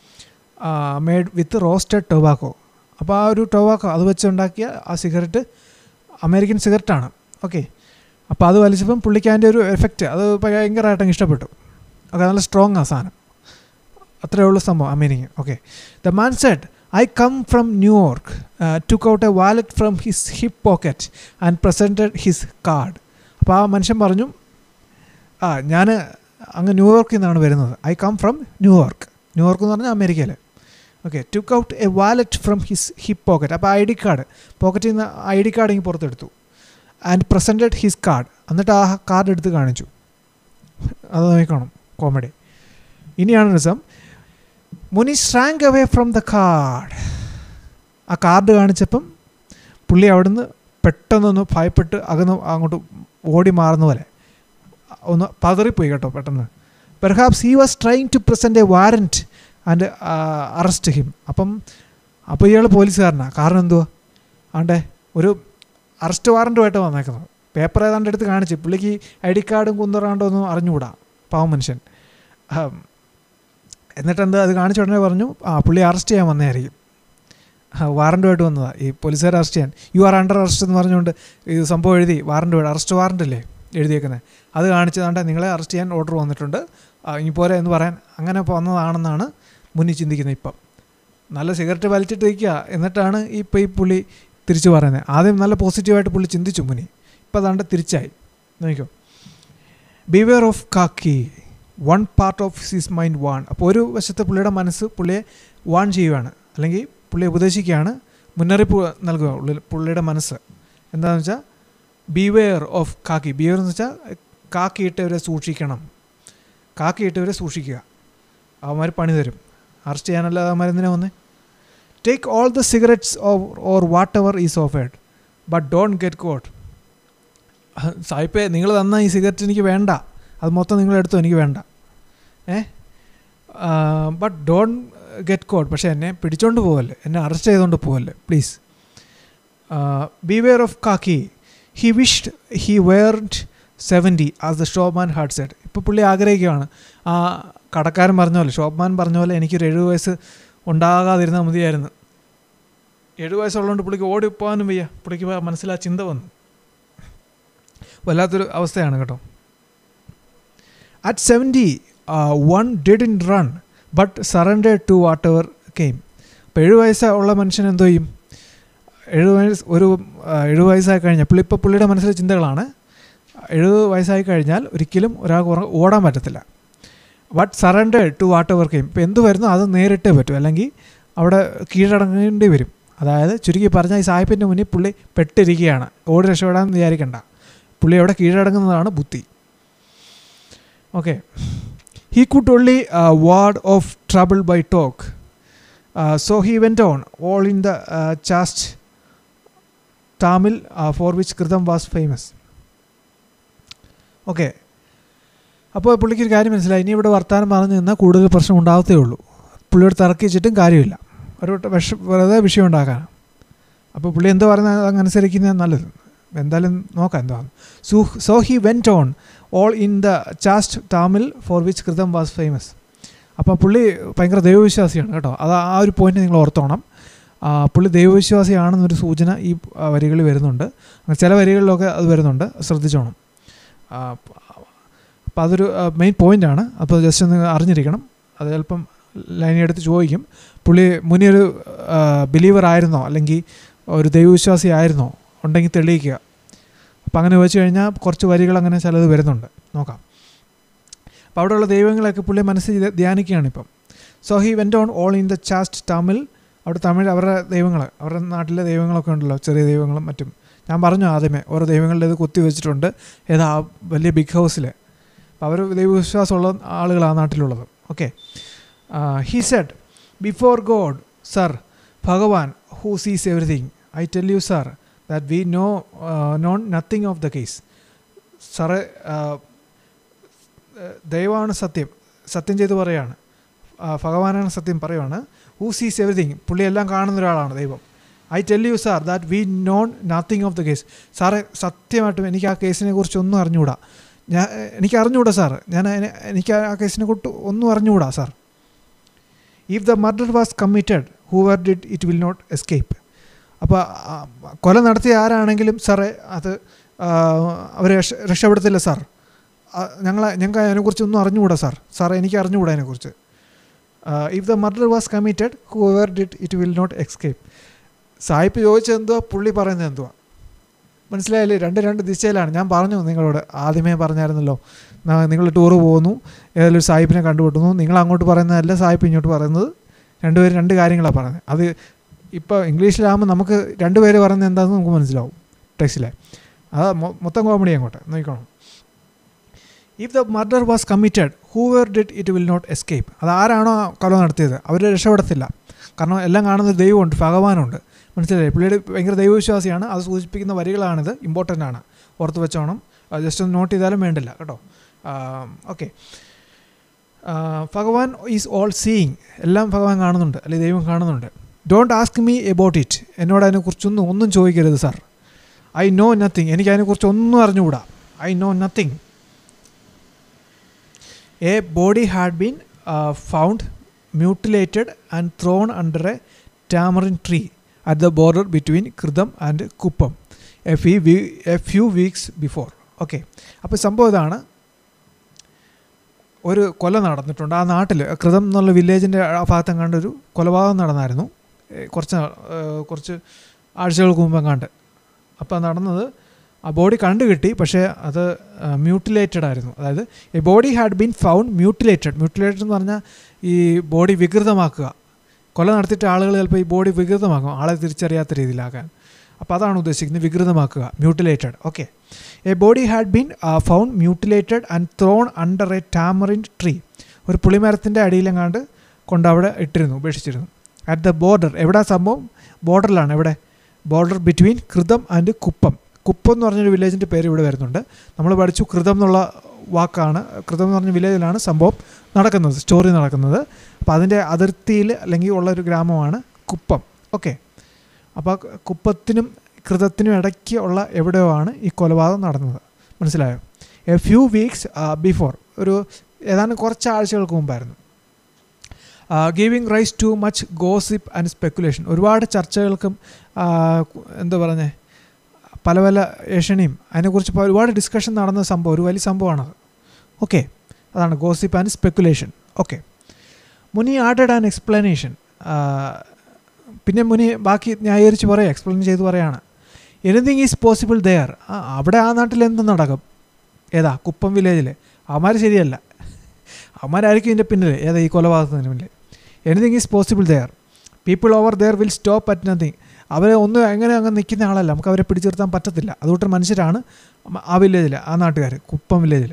made with roasted tobacco അപ്പോൾ ആ ഒരു ടൊബാക്കോ അത് വെച്ചുണ്ടാക്കിയ ആ സിഗരറ്റ് അമേരിക്കൻ സിഗരറ്റാണ് ഓക്കെ അപ്പോൾ അത് വലിച്ചപ്പം പുള്ളിക്ക് അതിൻ്റെ ഒരു എഫക്റ്റ് അത് ഭയങ്കരമായിട്ട് അങ്ങ് ഇഷ്ടപ്പെട്ടു ഓക്കെ നല്ല സ്ട്രോങ് ആ സാധനം അത്രയേ ഉള്ളൂ സംഭവം American okay the man said I come from New York took out a wallet from his hip pocket and presented his card അപ്പോൾ ആ മനുഷ്യൻ പറഞ്ഞു ആ ഞാൻ അങ്ങ് ന്യൂയോർക്കിൽ നിന്നാണ് വരുന്നത് I come from New York New York എന്ന് പറഞ്ഞാൽ അമേരിക്കയിൽ okay took out a wallet from his hip pocket അപ്പോൾ ഐ ഡി കാർഡ് പോക്കറ്റിൽ നിന്ന് ഐ ഡി കാർഡ് ഇങ്ങ് പുറത്തെടുത്തു ആൻഡ് പ്രസൻറ്റഡ് ഹിസ് കാർഡ് എന്നിട്ട് ആ കാർഡ് എടുത്ത് കാണിച്ചു അത് നോക്കണം കോമഡി ഇനിയാണ് രസം Muni shrank away from the card ആ കാർഡ് കാണിച്ചപ്പം പുള്ളി അവിടുന്ന് പെട്ടെന്നൊന്ന് ഭയപ്പെട്ട് അകന്ന് അങ്ങോട്ട് ഓടി മാറുന്ന പോലെ ഒന്ന് പതറിപ്പോയി കേട്ടോ പെട്ടെന്ന് perhaps he was trying to present a warrant and arrest him അപ്പം അപ്പോൾ ഇയാൾ പോലീസുകാരനാണ് കാരണം എന്തുവാ ആണ്ടേ ഒരു അറസ്റ്റ് വാറൻറ്റുമായിട്ട് വന്നേക്കുന്നത് പേപ്പർ ഏതാണ്ട് എടുത്ത് കാണിച്ച് പുള്ളിക്ക് ഐ ഡി കാർഡും കുന്തറാണ്ടോ ഒന്നും അറിഞ്ഞുകൂടാ പാവം മനുഷ്യൻ ആം, എന്നിട്ട് എന്താ അത് കാണിച്ച ഉടനെ പറഞ്ഞു ആ പുള്ളി അറസ്റ്റ് ചെയ്യാൻ വന്നതായിരിക്കും വാറൻറ്റുമായിട്ട് വന്നതാണ് ഈ പോലീസുകാർ അറസ്റ്റ് ചെയ്യാൻ യു ആർ അണ്ടർ അറസ്റ്റ് എന്ന് പറഞ്ഞുകൊണ്ട് ഇത് സംഭവം എഴുതി വാറൻറ്റ് അറസ്റ്റ് വാറൻ്റ് അല്ലേ എഴുതിയേക്കുന്നത് അത് കാണിച്ചതാണ്ട് നിങ്ങളെ അറസ്റ്റ് ചെയ്യാൻ ഓർഡർ വന്നിട്ടുണ്ട് ആ, ഇനി പോരെ എന്ന് പറയാൻ അങ്ങനെ വന്നതാണെന്നാണ് മുന്നിൽ ചിന്തിക്കുന്നത് ഇപ്പം നല്ല സിഗരറ്റ് വലിച്ചിട്ട് ഇരിക്കുക എന്നിട്ടാണ് ഇപ്പോൾ ഈ പുള്ളി തിരിച്ചു പറയുന്നത് ആദ്യം നല്ല പോസിറ്റീവായിട്ട് പുള്ളി ചിന്തിച്ചു മുനി ഇപ്പം അതാണ്ട് തിരിച്ചായി നോക്കിക്കോ beware of khaki one part of his mind വാൺ അപ്പോൾ ഒരു വശത്തെ പുള്ളിയുടെ മനസ്സ് പുള്ളിയെ വാൺ ചെയ്യുകയാണ് അല്ലെങ്കിൽ പുള്ളിയെ ഉപദേശിക്കുകയാണ് മുന്നറിയിപ്പ് നൽകുക ഉള്ളിൽ പുള്ളിയുടെ മനസ്സ് എന്താണെന്ന് വെച്ചാൽ ബിവെയർ ഓഫ് കാക്കി ബിവെയർ എന്ന് വെച്ചാൽ കാക്കിയിട്ടവരെ സൂക്ഷിക്കണം കാക്കിയിട്ടവരെ സൂക്ഷിക്കുക അവന്മാർ പണി തരും അറസ്റ്റ് ചെയ്യാനല്ല അവന്മാർ എന്തിനാ വന്നേ take all the cigarettes or whatever is offered but don't get caught സായിപ്പേ നിങ്ങൾ തന്ന ഈ സിഗരറ്റ് എനിക്ക് വേണ്ട അത് മൊത്തം നിങ്ങൾ എടുത്തോ എനിക്ക് വേണ്ട ഏ ബട്ട് ഡോൺ ഗെറ്റ് കോഡ് പക്ഷേ എന്നെ പിടിച്ചോണ്ട് പോവല്ലേ എന്നെ അറസ്റ്റ് ചെയ്തുകൊണ്ട് പോവല്ലേ please beware of khaki he wished he weren't seventy as the shopman had said ഇപ്പോൾ പുള്ളി ആഗ്രഹിക്കുകയാണ് ആ കടക്കാരൻ പറഞ്ഞ പോലെ ഷോപ്പ്മാൻ പറഞ്ഞ പോലെ എനിക്കൊരു എഴുപത് വയസ്സ് ഉണ്ടാകാതിരുന്നാൽ മതിയായിരുന്നു എഴുപത് വയസ്സുള്ളതുകൊണ്ട് പുള്ളിക്ക് ഓടിപ്പോകാനും വയ്യ പുള്ളിക്ക് മനസ്സിൽ ആ ചിന്ത വന്നു വല്ലാത്തൊരു അവസ്ഥയാണ് കേട്ടോ at seventy one didn't run but surrender to whatever came അപ്പോൾ എഴുപത് വയസ്സ് ഉള്ള മനുഷ്യൻ എന്തോ ചെയ്യും എഴുപത് വയസ്സ് ഒരു ആ, എഴുപത് വയസ്സായി കഴിഞ്ഞാൽ പുള്ളി ഇപ്പോൾ പുള്ളിയുടെ മനസ്സിലെ ചിന്തകളാണ് എഴുപത് വയസ്സായി കഴിഞ്ഞാൽ ഒരിക്കലും ഒരാൾക്ക് ഉറ- ഓടാൻ പറ്റത്തില്ല but surrender to whatever came ഇപ്പോൾ എന്ത് വരുന്നോ അത് നേരിട്ടേ പറ്റും അല്ലെങ്കിൽ അവിടെ കീഴടങ്ങേണ്ടി വരും അതായത് ചുരുക്കി പറഞ്ഞാൽ ഈ സാഹിബിൻ്റെ മുന്നിൽ പുള്ളി പെട്ടിരിക്കുകയാണ് ഓടി രക്ഷപ്പെടാൻ വിചാരിക്കണ്ട പുള്ളി അവിടെ കീഴടങ്ങുന്നതാണ് ബുദ്ധി okay he could only ward off trouble by talk so he went on all in the chaste Tamil for which Kritam was famous okay അപ്പോൾ പുള്ളിക്ക് ഒരു കാര്യം മനസ്സിലായി ഇനി ഇവിടെ വർത്തമാനം പറഞ്ഞു നിന്നാൽ കൂടുതൽ പ്രശ്നം ഉണ്ടാകത്തേ ഉള്ളൂ പുള്ളിയോട് തർക്കിച്ചിട്ടും കാര്യമില്ല ഒരു വിഷ വെറുതെ വിഷയം ഉണ്ടാക്കാൻ അപ്പോൾ പുള്ളി എന്തോ പറയുന്നത് അതനുസരിക്കുന്നത് നല്ലത് എന്തായാലും നോക്കാം എന്താണ് so so he went on all in the chaste Tamil for which Kritam was famous അപ്പോൾ പുള്ളി ഭയങ്കര ദൈവവിശ്വാസിയാണ് കേട്ടോ അത് ആ ഒരു പോയിന്റ് നിങ്ങൾ ഓർത്തോണം ആ, പുള്ളി ദൈവവിശ്വാസിയാണെന്നൊരു സൂചന ഈ ആ, വരികളിൽ വരുന്നുണ്ട് അങ്ങനെ ചില വരികളിലൊക്കെ അത് വരുന്നുണ്ട് ശ്രദ്ധിച്ചോണം അപ്പോൾ അതൊരു മെയിൻ പോയിൻ്റാണ് അപ്പോൾ ജസ്റ്റ് ഒന്ന് അറിഞ്ഞിരിക്കണം അത് ചിലപ്പം ലൈൻ എടുത്ത് ചോദിക്കും പുള്ളി മുനി ഒരു ബിലീവർ ആയിരുന്നോ അല്ലെങ്കിൽ ഒരു ദൈവവിശ്വാസി ആയിരുന്നോ ഉണ്ടെങ്കിൽ തെളിയിക്കുക അപ്പോൾ അങ്ങനെ ചോദിച്ചു കഴിഞ്ഞാൽ കുറച്ച് വരികൾ അങ്ങനെ ചിലത് വരുന്നുണ്ട് നോക്കാം അപ്പോൾ അവിടെയുള്ള ദൈവങ്ങളൊക്കെ പുള്ളി മനസ്സിൽ ധ്യാനിക്കുകയാണ് ഇപ്പം so he went on all in the chaste Tamil അവിടെ തമിഴ് അവരുടെ ദൈവങ്ങൾ അവരുടെ നാട്ടിലെ ദൈവങ്ങളൊക്കെ ഉണ്ടല്ലോ ചെറിയ ദൈവങ്ങളും മറ്റും ഞാൻ പറഞ്ഞു ആദ്യമേ ഓരോ ദൈവങ്ങളുടെ ഇത് കുത്തി വെച്ചിട്ടുണ്ട് ഏതാ ആ വലിയ ബിഗ് ഹൗസിൽ അപ്പോൾ അവർ ദൈവവിശ്വാസമുള്ള ആളുകളാണ് ആ നാട്ടിലുള്ളത് okay he said before God sir Bhagwan who sees everything I tell you sir that we know know nothing of the case sir ദൈവമാണ് സത്യം സത്യം ചെയ്ത് പറയാണ് ആ, ഭഗവാനാണ് സത്യം പറയുവാണ് ഹൂ സീസ് എവറിഥിങ് പുള്ളി എല്ലാം കാണുന്ന ഒരാളാണ് ദൈവം I tell you sir that we know nothing of the case സാറേ സത്യമായിട്ടും എനിക്ക് ആ കേസിനെ കുറിച്ച് ഒന്നും അറിഞ്ഞുകൂടാ ഞാൻ എനിക്ക് അറിഞ്ഞുകൂടാ സാർ ഞാൻ അതിനെ- എനിക്ക് ആ കേസിനെ കുറിച്ച് ഒന്നും അറിഞ്ഞുകൂടാ sir if the murder was committed whoever did it will not escape അപ്പോൾ കൊല നടത്തിയ ആരാണെങ്കിലും സാറേ അത് അവർ രക്ഷപ്പെടുത്തില്ല സാർ ഞങ്ങൾ ഞങ്ങൾക്ക് അതിനെക്കുറിച്ച് ഒന്നും അറിഞ്ഞുകൂടാ സാർ സാർ എനിക്ക് അറിഞ്ഞുകൂടാ അതിനെക്കുറിച്ച് if the murder was committed whoever did it will not escape സായിപ്പ് ചോദിച്ചത് എന്തുവാ പുള്ളി പറയുന്നത് എന്തുവാ മനസ്സിലായില്ലേ രണ്ട് രണ്ട് ദിശയിലാണ് ഞാൻ പറഞ്ഞു നിങ്ങളോട് ആദ്യമേ പറഞ്ഞായിരുന്നല്ലോ നിങ്ങൾ ടൂർ പോകുന്നു ഏതെങ്കിലും ഒരു സായിപ്പിനെ കണ്ടുമുട്ടുന്നു നിങ്ങൾ അങ്ങോട്ട് പറയുന്നതല്ല സായിപ്പ് ഇങ്ങോട്ട് പറയുന്നത് രണ്ടുപേരും രണ്ട് കാര്യങ്ങളാണ് പറയുന്നത് അത് ഇപ്പോൾ ഇംഗ്ലീഷിലാകുമ്പോൾ നമുക്ക് രണ്ടുപേര് പറയുന്നത് എന്താണെന്ന് നമുക്ക് മനസ്സിലാവും ടെക്സ്റ്റിലെ അത് മൊ- മൊത്തം കോമഡി അങ്ങോട്ട് നോക്കണം if the murder was committed whoever did it will not escape അത് ആരാണോ ആ കൊല നടത്തിയത് അവർ രക്ഷപ്പെടത്തില്ല കാരണം എല്ലാം കാണുന്ന ഒരു ദൈവമുണ്ട് ഭഗവാനുണ്ട് മനസ്സിലായി പുള്ളിയുടെ ഭയങ്കര ദൈവവിശ്വാസിയാണ് അത് സൂചിപ്പിക്കുന്ന വരികളാണിത് ഇമ്പോർട്ടൻ്റ് ആണ് ഓർത്ത് വെച്ചോണം ജസ്റ്റ് ഒന്ന് നോട്ട് ചെയ്താലും വേണ്ടില്ല കേട്ടോ ഓക്കെ ഭഗവാൻ ഈസ് ഓൾ സീയിങ് എല്ലാം ഭഗവാൻ കാണുന്നുണ്ട് അല്ലെങ്കിൽ ദൈവം കാണുന്നുണ്ട് don't ask me about it എന്നോട് അതിനെക്കുറിച്ചൊന്നും ഒന്നും ചോദിക്കരുത് സാർ ഐ നോ നത്തിങ് എനിക്ക് അതിനെക്കുറിച്ച് ഒന്നും അറിഞ്ഞുകൂടാ I know nothing a body had been found mutilated and thrown under a tamarind tree at the border between Kritam and Kuppam a few we a few weeks before okay അപ്പോൾ സംഭവം ഇതാണ് ഒരു കൊല നടന്നിട്ടുണ്ട് ആ നാട്ടിൽ കൃതം എന്നുള്ള വില്ലേജിൻ്റെ ആ ഭാഗത്തും കണ്ട് ഒരു കൊലപാതകം നടന്നായിരുന്നു ഏ, കുറച്ച് നാൾ- ഏ, കുറച്ച് ആഴ്ചകൾക്ക് മുമ്പ് കണ്ട് അപ്പോൾ നടന്നത് ആ ബോഡി കണ്ടു കിട്ടി പക്ഷേ അത് മ്യൂട്ടിലേറ്റഡ് ആയിരുന്നു അതായത് a body had been found mutilated mutilated എന്ന് പറഞ്ഞാൽ ഈ ബോഡി വികൃതമാക്കുക കൊല നടത്തിയിട്ട് ആളുകൾ ചിലപ്പോൾ ഈ ബോഡി വികൃതമാക്കും ആളെ തിരിച്ചറിയാത്ത രീതിയിലാക്കാൻ അപ്പോൾ അതാണ് ഉദ്ദേശിക്കുന്നത് വികൃതമാക്കുക mutilated okay a body had been found mutilated and thrown under a tamarind tree ഒരു പുളിമരത്തിൻ്റെ അടിയിലെങ്ങാണ്ട് കൊണ്ട് അവിടെ ഇട്ടിരുന്നു ഉപേക്ഷിച്ചിരുന്നു അറ്റ് ദ ബോർഡർ എവിടെ സംഭവം ബോർഡറിലാണ് എവിടെ border between Kritam and Kuppam Kuppam എന്ന് പറഞ്ഞൊരു വില്ലേജിൻ്റെ പേര് ഇവിടെ വരുന്നുണ്ട് നമ്മൾ പഠിച്ചു കൃതം എന്നുള്ള വാക്കാണ് കൃതം എന്ന് പറഞ്ഞ വില്ലേജിലാണ് സംഭവം നടക്കുന്നത് സ്റ്റോറി നടക്കുന്നത് അപ്പോൾ അതിൻ്റെ അതിർത്തിയിൽ അല്ലെങ്കിൽ ഉള്ള ഒരു ഗ്രാമമാണ് കുപ്പം ഓക്കെ അപ്പോൾ ആ കുപ്പത്തിനും കൃതത്തിനും ഇടയ്ക്ക് ഉള്ള എവിടെയോ ആണ് ഈ കൊലപാതകം നടന്നത് മനസ്സിലായോ എ ഫ്യൂ വീക്സ് ബിഫോർ ഒരു ഏതാണ്ട് കുറച്ച് ആഴ്ചകൾക്ക് മുമ്പായിരുന്നു giving rise to much gossip and speculation ഒരുപാട് ചർച്ചകൾക്കും ആ, എന്താ പറഞ്ഞേ പല പല ഏഷണിയും അതിനെക്കുറിച്ച് ഇപ്പോൾ ഒരുപാട് ഡിസ്കഷൻ നടന്ന സംഭവം ഒരു വലിയ സംഭവമാണത് ഓക്കെ അതാണ് gossip and speculation okay Muni added and explanation പിന്നെ മുനി ബാക്കി ന്യായീകരിച്ച് പറയാം എക്സ്പ്ലെയിൻ ചെയ്ത് പറയാണ് എനിത്തിങ് ഈസ് പോസിബിൾ ദെയർ അവിടെ ആ നാട്ടിൽ എന്ത് നടക്കും ഏതാ കുപ്പം വില്ലേജിൽ അവന്മാർ ശരിയല്ല അവന്മാരായിരിക്കും ഇതിൻ്റെ പിന്നിൽ ഏതാ ഈ കൊലപാതകത്തിന് പിന്നിൽ anything is possible there people over there will stop at nothing അവരെ ഒന്നും എങ്ങനെ അങ്ങ് നിൽക്കുന്ന ആളല്ല നമുക്ക് അവരെ പിടിച്ചു നിർത്താൻ പറ്റത്തില്ല അതുകൊണ്ട് മനുഷ്യരാണ് ആ വില്ലേജിൽ ആ നാട്ടുകാർ കുപ്പം വില്ലേജിൽ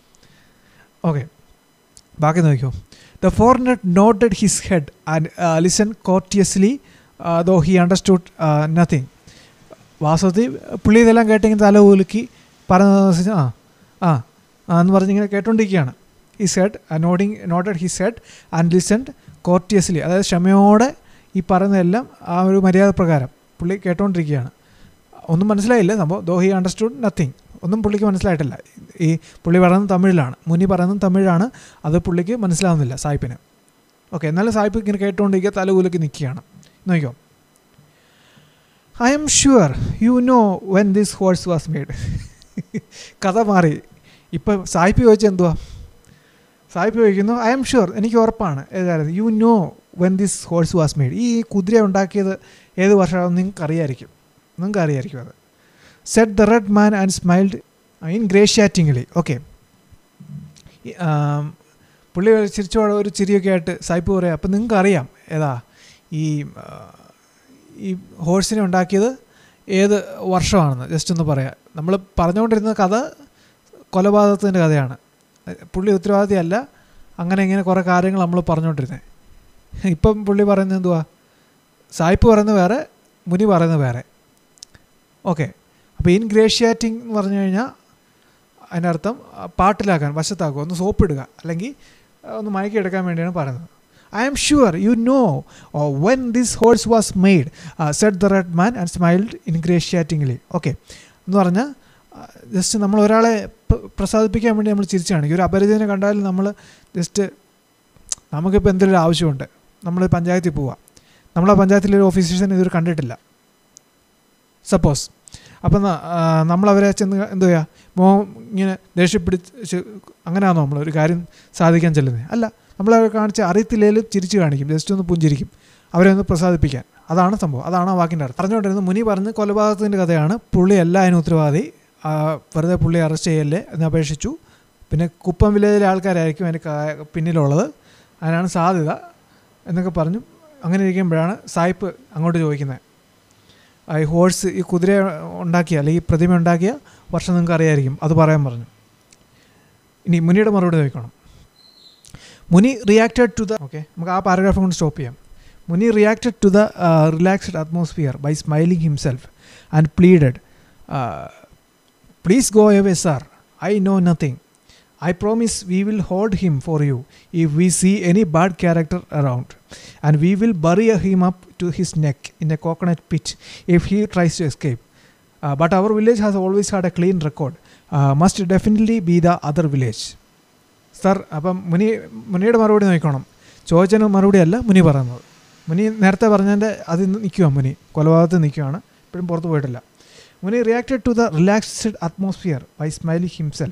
ഓക്കെ ബാക്കി നോക്കിയോ the foreigner nodded his head and listen courteously though he understood nothing വാസ്തവത്തിൽ പുള്ളി ഇതെല്ലാം കേട്ടിങ്ങനെ തല കുലുക്കി പറഞ്ഞ ആ ആ ആ എന്ന് പറഞ്ഞിങ്ങനെ കേട്ടോണ്ടിരിക്കുകയാണ് ഈ said nodding nodded he said and listened courteously അതായത് ക്ഷമയോടെ ഈ പറയുന്നതെല്ലാം ആ ഒരു മര്യാദ പ്രകാരം പുള്ളി കേട്ടോണ്ടിരിക്കുകയാണ് ഒന്നും മനസ്സിലായില്ല സംഭവം ദോ ഹി അണ്ടർസ്റ്റുഡ് നത്തിങ് ഒന്നും പുള്ളിക്ക് മനസ്സിലായിട്ടില്ല ഈ പുള്ളി പറയുന്നത് തമിഴിലാണ് മുനി പറയുന്നത് തമിഴാണ് അത് പുള്ളിക്ക് മനസ്സിലാവുന്നില്ല സായിപ്പിന് ഓക്കെ എന്നാലും സായിപ്പ് ഇങ്ങനെ കേട്ടുകൊണ്ടിരിക്കുക തലകൂലക്ക് നിൽക്കുകയാണ് നോക്കിയോ I am sure you know when this horse was made കഥ മാറി ഇപ്പം സായിപ്പ് ചോദിച്ചാൽ എന്തുവാ സായിപ്പ് ചോദിക്കുന്നു ഐ എം ഷുവർ എനിക്ക് ഉറപ്പാണ് ഏതായിരുന്നു you know when this horse was made ഈ കുതിര ഉണ്ടാക്കിയത് ഏത് വർഷമാണെന്ന് നിങ്ങൾക്ക് അറിയായിരിക്കും നിങ്ങൾക്ക് അറിയായിരിക്കും അത് said the red man and smiled ingratiatingly okay പുള്ളി ചിരിച്ചോടെ ഒരു ചിരിയൊക്കെ ആയിട്ട് സായിപ്പ് പറയാം അപ്പം നിങ്ങൾക്ക് അറിയാം ഏതാ ഈ ആ, ഈ ഹോഴ്സിനെ ഉണ്ടാക്കിയത് ഏത് വർഷമാണെന്ന് ജസ്റ്റ് ഒന്ന് പറയാം നമ്മൾ പറഞ്ഞുകൊണ്ടിരുന്ന കഥ കൊലപാതകത്തിൻ്റെ കഥയാണ് പുള്ളി ഉത്തരവാദിയല്ല അങ്ങനെ ഇങ്ങനെ കുറേ കാര്യങ്ങൾ നമ്മൾ പറഞ്ഞുകൊണ്ടിരുന്നത് ഇപ്പം പുള്ളി പറയുന്നത് എന്തുവാ സായിപ്പ് പറയുന്നത് വേറെ മുനി പറയുന്നത് വേറെ ഓക്കെ അപ്പോൾ ഇൻഗ്രേഷ്യാറ്റിംഗ് എന്ന് പറഞ്ഞു കഴിഞ്ഞാൽ അതിനർത്ഥം ആ, പാട്ടിലാക്കാൻ വശത്താക്കുക ഒന്ന് സോപ്പ് ഇടുക അല്ലെങ്കിൽ ആ, ഒന്ന് മയക്കിയെടുക്കാൻ വേണ്ടിയാണ് പറയുന്നത് I am sure you know when this horse was made said the red man and smiled ingratiatingly okay എന്ന് പറഞ്ഞാൽ ജസ്റ്റ് നമ്മൾ ഒരാളെ പ- പ്രസാദിപ്പിക്കാൻ വേണ്ടി നമ്മൾ ചിരിച്ചു കാണിക്കും ഒരു അപരിചിതനെ കണ്ടാൽ നമ്മൾ ജസ്റ്റ് നമുക്കിപ്പോൾ എന്തെങ്കിലും ഒരു ആവശ്യമുണ്ട് നമ്മൾ പഞ്ചായത്തിൽ പോവാം നമ്മളെ പഞ്ചായത്തിലൊരു ഓഫീസേഴ്സിനെ ഇതുവരെ കണ്ടിട്ടില്ല സപ്പോസ് അപ്പം നമ്മളവരെ ചെന്ന് എന്ത് ചെയ്യുക മോഹം ഇങ്ങനെ ദേഷ്യപ്പിടിച്ച് അങ്ങനെയാണോ നമ്മൾ ഒരു കാര്യം സാധിക്കാൻ ചെല്ലുന്നത് അല്ല നമ്മളവരെ കാണിച്ച് അറിയത്തില്ലേലും ചിരിച്ച് കാണിക്കും ജസ്റ്റ് ഒന്ന് പുഞ്ചിരിക്കും അവരെ ഒന്ന് പ്രസാദിപ്പിക്കാൻ അതാണ് സംഭവം അതാണ് ആ വാക്കിൻ്റെ അർത്ഥം പറഞ്ഞുകൊണ്ടിരുന്നത് മുനി പറഞ്ഞ് കൊലപാതകത്തിൻ്റെ കഥയാണ് പുള്ളി അല്ല അതിന് ഉത്തരവാദി ആ, വെറുതെ പുള്ളി അറസ്റ്റ് ചെയ്യല്ലേ എന്ന് അപേക്ഷിച്ചു പിന്നെ കുപ്പം വില്ലേജിലെ ആൾക്കാരായിരിക്കും അതിന് കാ- പിന്നിലുള്ളത് അതിനാണ് സാധ്യത എന്നൊക്കെ പറഞ്ഞു അങ്ങനെ ഇരിക്കുമ്പോഴാണ് സായിപ്പ് അങ്ങോട്ട് ചോദിക്കുന്നത് ആ ഈ ഹോഴ്സ് ഈ കുതിര ഉണ്ടാക്കിയ അല്ലെങ്കിൽ ഈ പ്രതിമ ഉണ്ടാക്കിയ വർഷം നിങ്ങൾക്ക് അറിയായിരിക്കും അത് പറയാൻ പറഞ്ഞു ഇനി മുനിയുടെ മറുപടി നോക്കണം മുനി റിയാക്റ്റഡ് ടു ദ ഓക്കെ നമുക്ക് ആ പാരഗ്രാഫ് കൊണ്ട് സ്റ്റോപ്പ് ചെയ്യാം Muni reacted to the relaxed atmosphere by smiling himself and pleaded please go away sir I know nothing I promise we will hold him for you if we see any bad character around, and we will bury him up to his neck in a coconut pit if he tries to escape. Uh, but our village has always had a clean record. Uh, must definitely be the other village. Sir അപ്പം മുനി മുനിയുടെ മറുപടി നോക്കണം ചോദിച്ചതിന് മറുപടി അല്ല മുനി പറയുന്നത് മുനി നേരത്തെ പറഞ്ഞതിൻ്റെ അതിൽ നിൽക്കുക മുനി കൊലപാതകത്തിൽ നിൽക്കുകയാണ് ഇപ്പോഴും പുറത്ത് പോയിട്ടില്ല Muni reacted to the relaxed atmosphere by smiling himself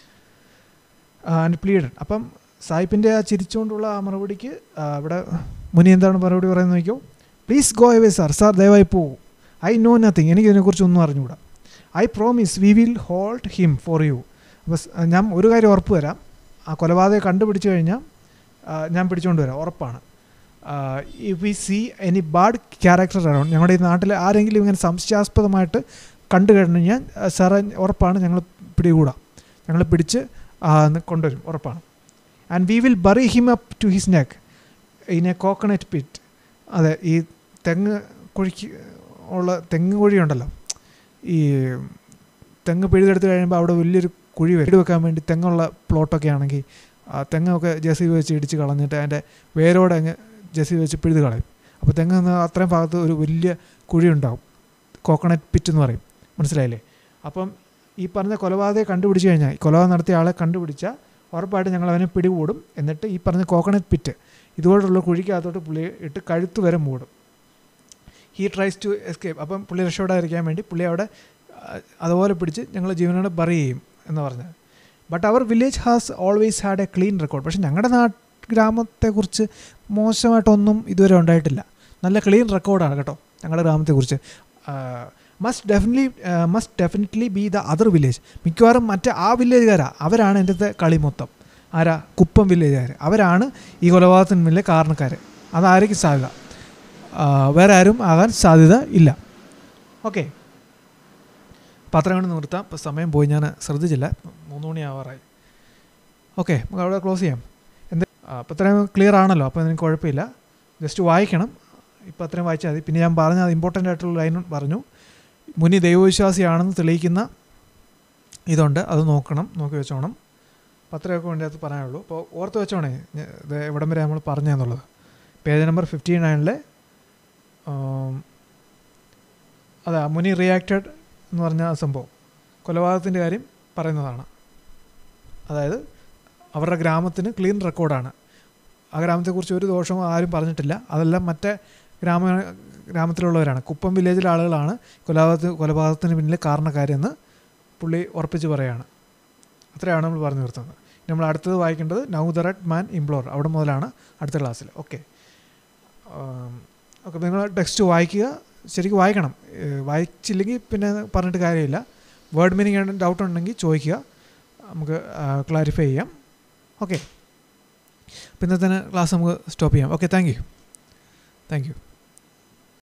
and pleaded അപ്പം സായിപ്പിൻ്റെ ആ ചിരിച്ചുകൊണ്ടുള്ള ആ മറുപടിക്ക് ആ, അവിടെ മുനി എന്താണ് മറുപടി പറയുന്നത് നോക്കിയോ please go away sir sir ദയവായി പോകൂ ഐ നോ നത്തിങ് എനിക്ക് ഇതിനെക്കുറിച്ച് ഒന്നും അറിഞ്ഞുകൂടാ I promise we will hold him for you അപ്പോൾ ഞാൻ ഒരു കാര്യം ഉറപ്പ് തരാം ആ കൊലപാതകം കണ്ടുപിടിച്ചു കഴിഞ്ഞാൽ ആ, ഞാൻ പിടിച്ചുകൊണ്ട് വരാം ഉറപ്പാണ് if we see any bad character around ഞങ്ങളുടെ ഈ നാട്ടിൽ ആരെങ്കിലും ഇങ്ങനെ സംശയാസ്പദമായിട്ട് കണ്ടു കഴിഞ്ഞാൽ സാറേ ഉറപ്പാണ് ഞങ്ങൾ പിടികൂടാം ഞങ്ങൾ പിടിച്ച് ആ, ന്ന് കൊണ്ടുവരും ഉറപ്പാണ് and we will bury him up to his neck in a coconut pit അതെ ഈ തെങ്ങ് കുഴിക്ക് ഉള്ള തെങ്ങ് കുഴിയുണ്ടല്ലോ ഈ തെങ്ങ് പിഴുതെടുത്ത് കഴിയുമ്പോൾ അവിടെ വലിയൊരു കുഴി വരും വീട് വെക്കാൻ വേണ്ടി തെങ്ങുള്ള പ്ലോട്ടൊക്കെ ആണെങ്കിൽ ആ തെങ്ങൊക്കെ ജെസി വെച്ച് ഇടിച്ച് കളഞ്ഞിട്ട് അതിൻ്റെ വേരോടെ അങ്ങ് ജെസി വെച്ച് പിഴുത് കളയും അപ്പോൾ തെങ്ങ് നിന്ന് അത്രയും ഭാഗത്ത് ഒരു വലിയ കുഴി ഉണ്ടാവും കോക്കനട്ട് പിറ്റ് എന്ന് പറയും മനസ്സിലായില്ലേ അപ്പം ഈ പറഞ്ഞ കൊലപാതകം കണ്ടുപിടിച്ച് കഴിഞ്ഞാൽ ഈ കൊലപാതകം നടത്തിയ ആളെ കണ്ടുപിടിച്ചാൽ ഉറപ്പായിട്ട് ഞങ്ങൾ അവനെ പിടികൂടും എന്നിട്ട് ഈ പറഞ്ഞ കോക്കനട്ട് പിറ്റ് ഇതുപോലുള്ള കുഴിക്കകത്തോട്ട് പുള്ളി ഇട്ട് കഴുത്ത് വരെ മൂടും ഹീ ട്രൈസ് ടു എസ്കേപ്പ് അപ്പം പുള്ളി രക്ഷപ്പെടാതിരിക്കാൻ വേണ്ടി പുള്ളി അവിടെ ആ, അതുപോലെ പിടിച്ച് ഞങ്ങൾ ജീവനോട് ബറി ചെയ്യും എന്ന് പറഞ്ഞത് but our village has always had a clean record പക്ഷേ ഞങ്ങളുടെ നാട്ട് ഗ്രാമത്തെക്കുറിച്ച് മോശമായിട്ടൊന്നും ഇതുവരെ ഉണ്ടായിട്ടില്ല നല്ല ക്ലീൻ റെക്കോർഡാണ് കേട്ടോ ഞങ്ങളുടെ ഗ്രാമത്തെക്കുറിച്ച് must definitely must definitely be the other village മിക്കവാറും മറ്റേ ആ വില്ലേജുകാരാ അവരാണ് എൻ്റെ കളി മൊത്തം ആരാ കുപ്പം വില്ലേജുകാർ അവരാണ് ഈ കൊലപാതകത്തിന് മുന്നിലെ കാരണക്കാർ അതായിരിക്കും സാധ്യത ആ, വേറെ ആരും ആകാൻ സാധ്യത ഇല്ല ഓക്കെ പത്രം കൊണ്ട് നിർത്താം ഇപ്പോൾ സമയം പോയി ഞാൻ ശ്രദ്ധിച്ചില്ല മൂന്ന് മണി ആവാറായി ഓക്കെ നമുക്ക് അവിടെ ക്ലോസ് ചെയ്യാം എന്ത് അപ്പോൾ ഇത്രയും ക്ലിയർ ആണല്ലോ അപ്പോൾ എനിക്ക് കുഴപ്പമില്ല ജസ്റ്റ് വായിക്കണം ഇപ്പോൾ അത്രയും വായിച്ചാൽ മതി പിന്നെ ഞാൻ പറഞ്ഞ അത് ഇമ്പോർട്ടൻ്റ് ആയിട്ടുള്ള ലൈൻ പറഞ്ഞു മുനി ദൈവവിശ്വാസിയാണെന്ന് തെളിയിക്കുന്ന ഇതുണ്ട് അത് നോക്കണം നോക്കി വെച്ചോണം പത്രമൊക്കെ വേണ്ടി അത് പറയാനുള്ളൂ അപ്പോൾ ഓർത്ത് വെച്ചോണേ ഞ- ഇത് എവിടം വരെ നമ്മൾ പറഞ്ഞെന്നുള്ളത് പേജ് നമ്പർ ഫിഫ്റ്റി നയനിലെ അതാ മുനി റിയാക്റ്റഡ് എന്ന് പറഞ്ഞ ആ സംഭവം കൊലപാതകത്തിൻ്റെ കാര്യം പറയുന്നതാണ് അതായത് അവരുടെ ഗ്രാമത്തിന് ക്ലീൻ റെക്കോർഡാണ് ആ ഗ്രാമത്തെക്കുറിച്ച് ഒരു ദോഷവും ആരും പറഞ്ഞിട്ടില്ല അതെല്ലാം മറ്റേ ഗ്രാമ ഗ്രാമത്തിലുള്ളവരാണ് കുപ്പം വില്ലേജിലെ ആളുകളാണ് കൊലപാതക കൊലപാതകത്തിന് പിന്നിലെ കാരണക്കാരെന്ന് പുള്ളി ഉറപ്പിച്ച് പറയുകയാണ് അത്രയാണ് നമ്മൾ പറഞ്ഞു നിർത്തുന്നത് ഇനി നമ്മൾ അടുത്തത് വായിക്കേണ്ടത് now the red man implored അവിടെ മുതലാണ് അടുത്ത ക്ലാസ്സിൽ ഓക്കെ ഓക്കെ നിങ്ങൾ ടെക്സ്റ്റ് വായിക്കുക ശരിക്കും വായിക്കണം ഏഹ് വായിച്ചില്ലെങ്കിൽ പിന്നെ പറഞ്ഞിട്ട് കാര്യമില്ല വേർഡ് മീനിങ് ഡൗട്ട് ഉണ്ടെങ്കിൽ ചോദിക്കുക നമുക്ക് ക്ലാരിഫൈ ചെയ്യാം ഓക്കെ പിന്നെ തന്നെ ക്ലാസ് നമുക്ക് സ്റ്റോപ്പ് ചെയ്യാം okay thank you thank U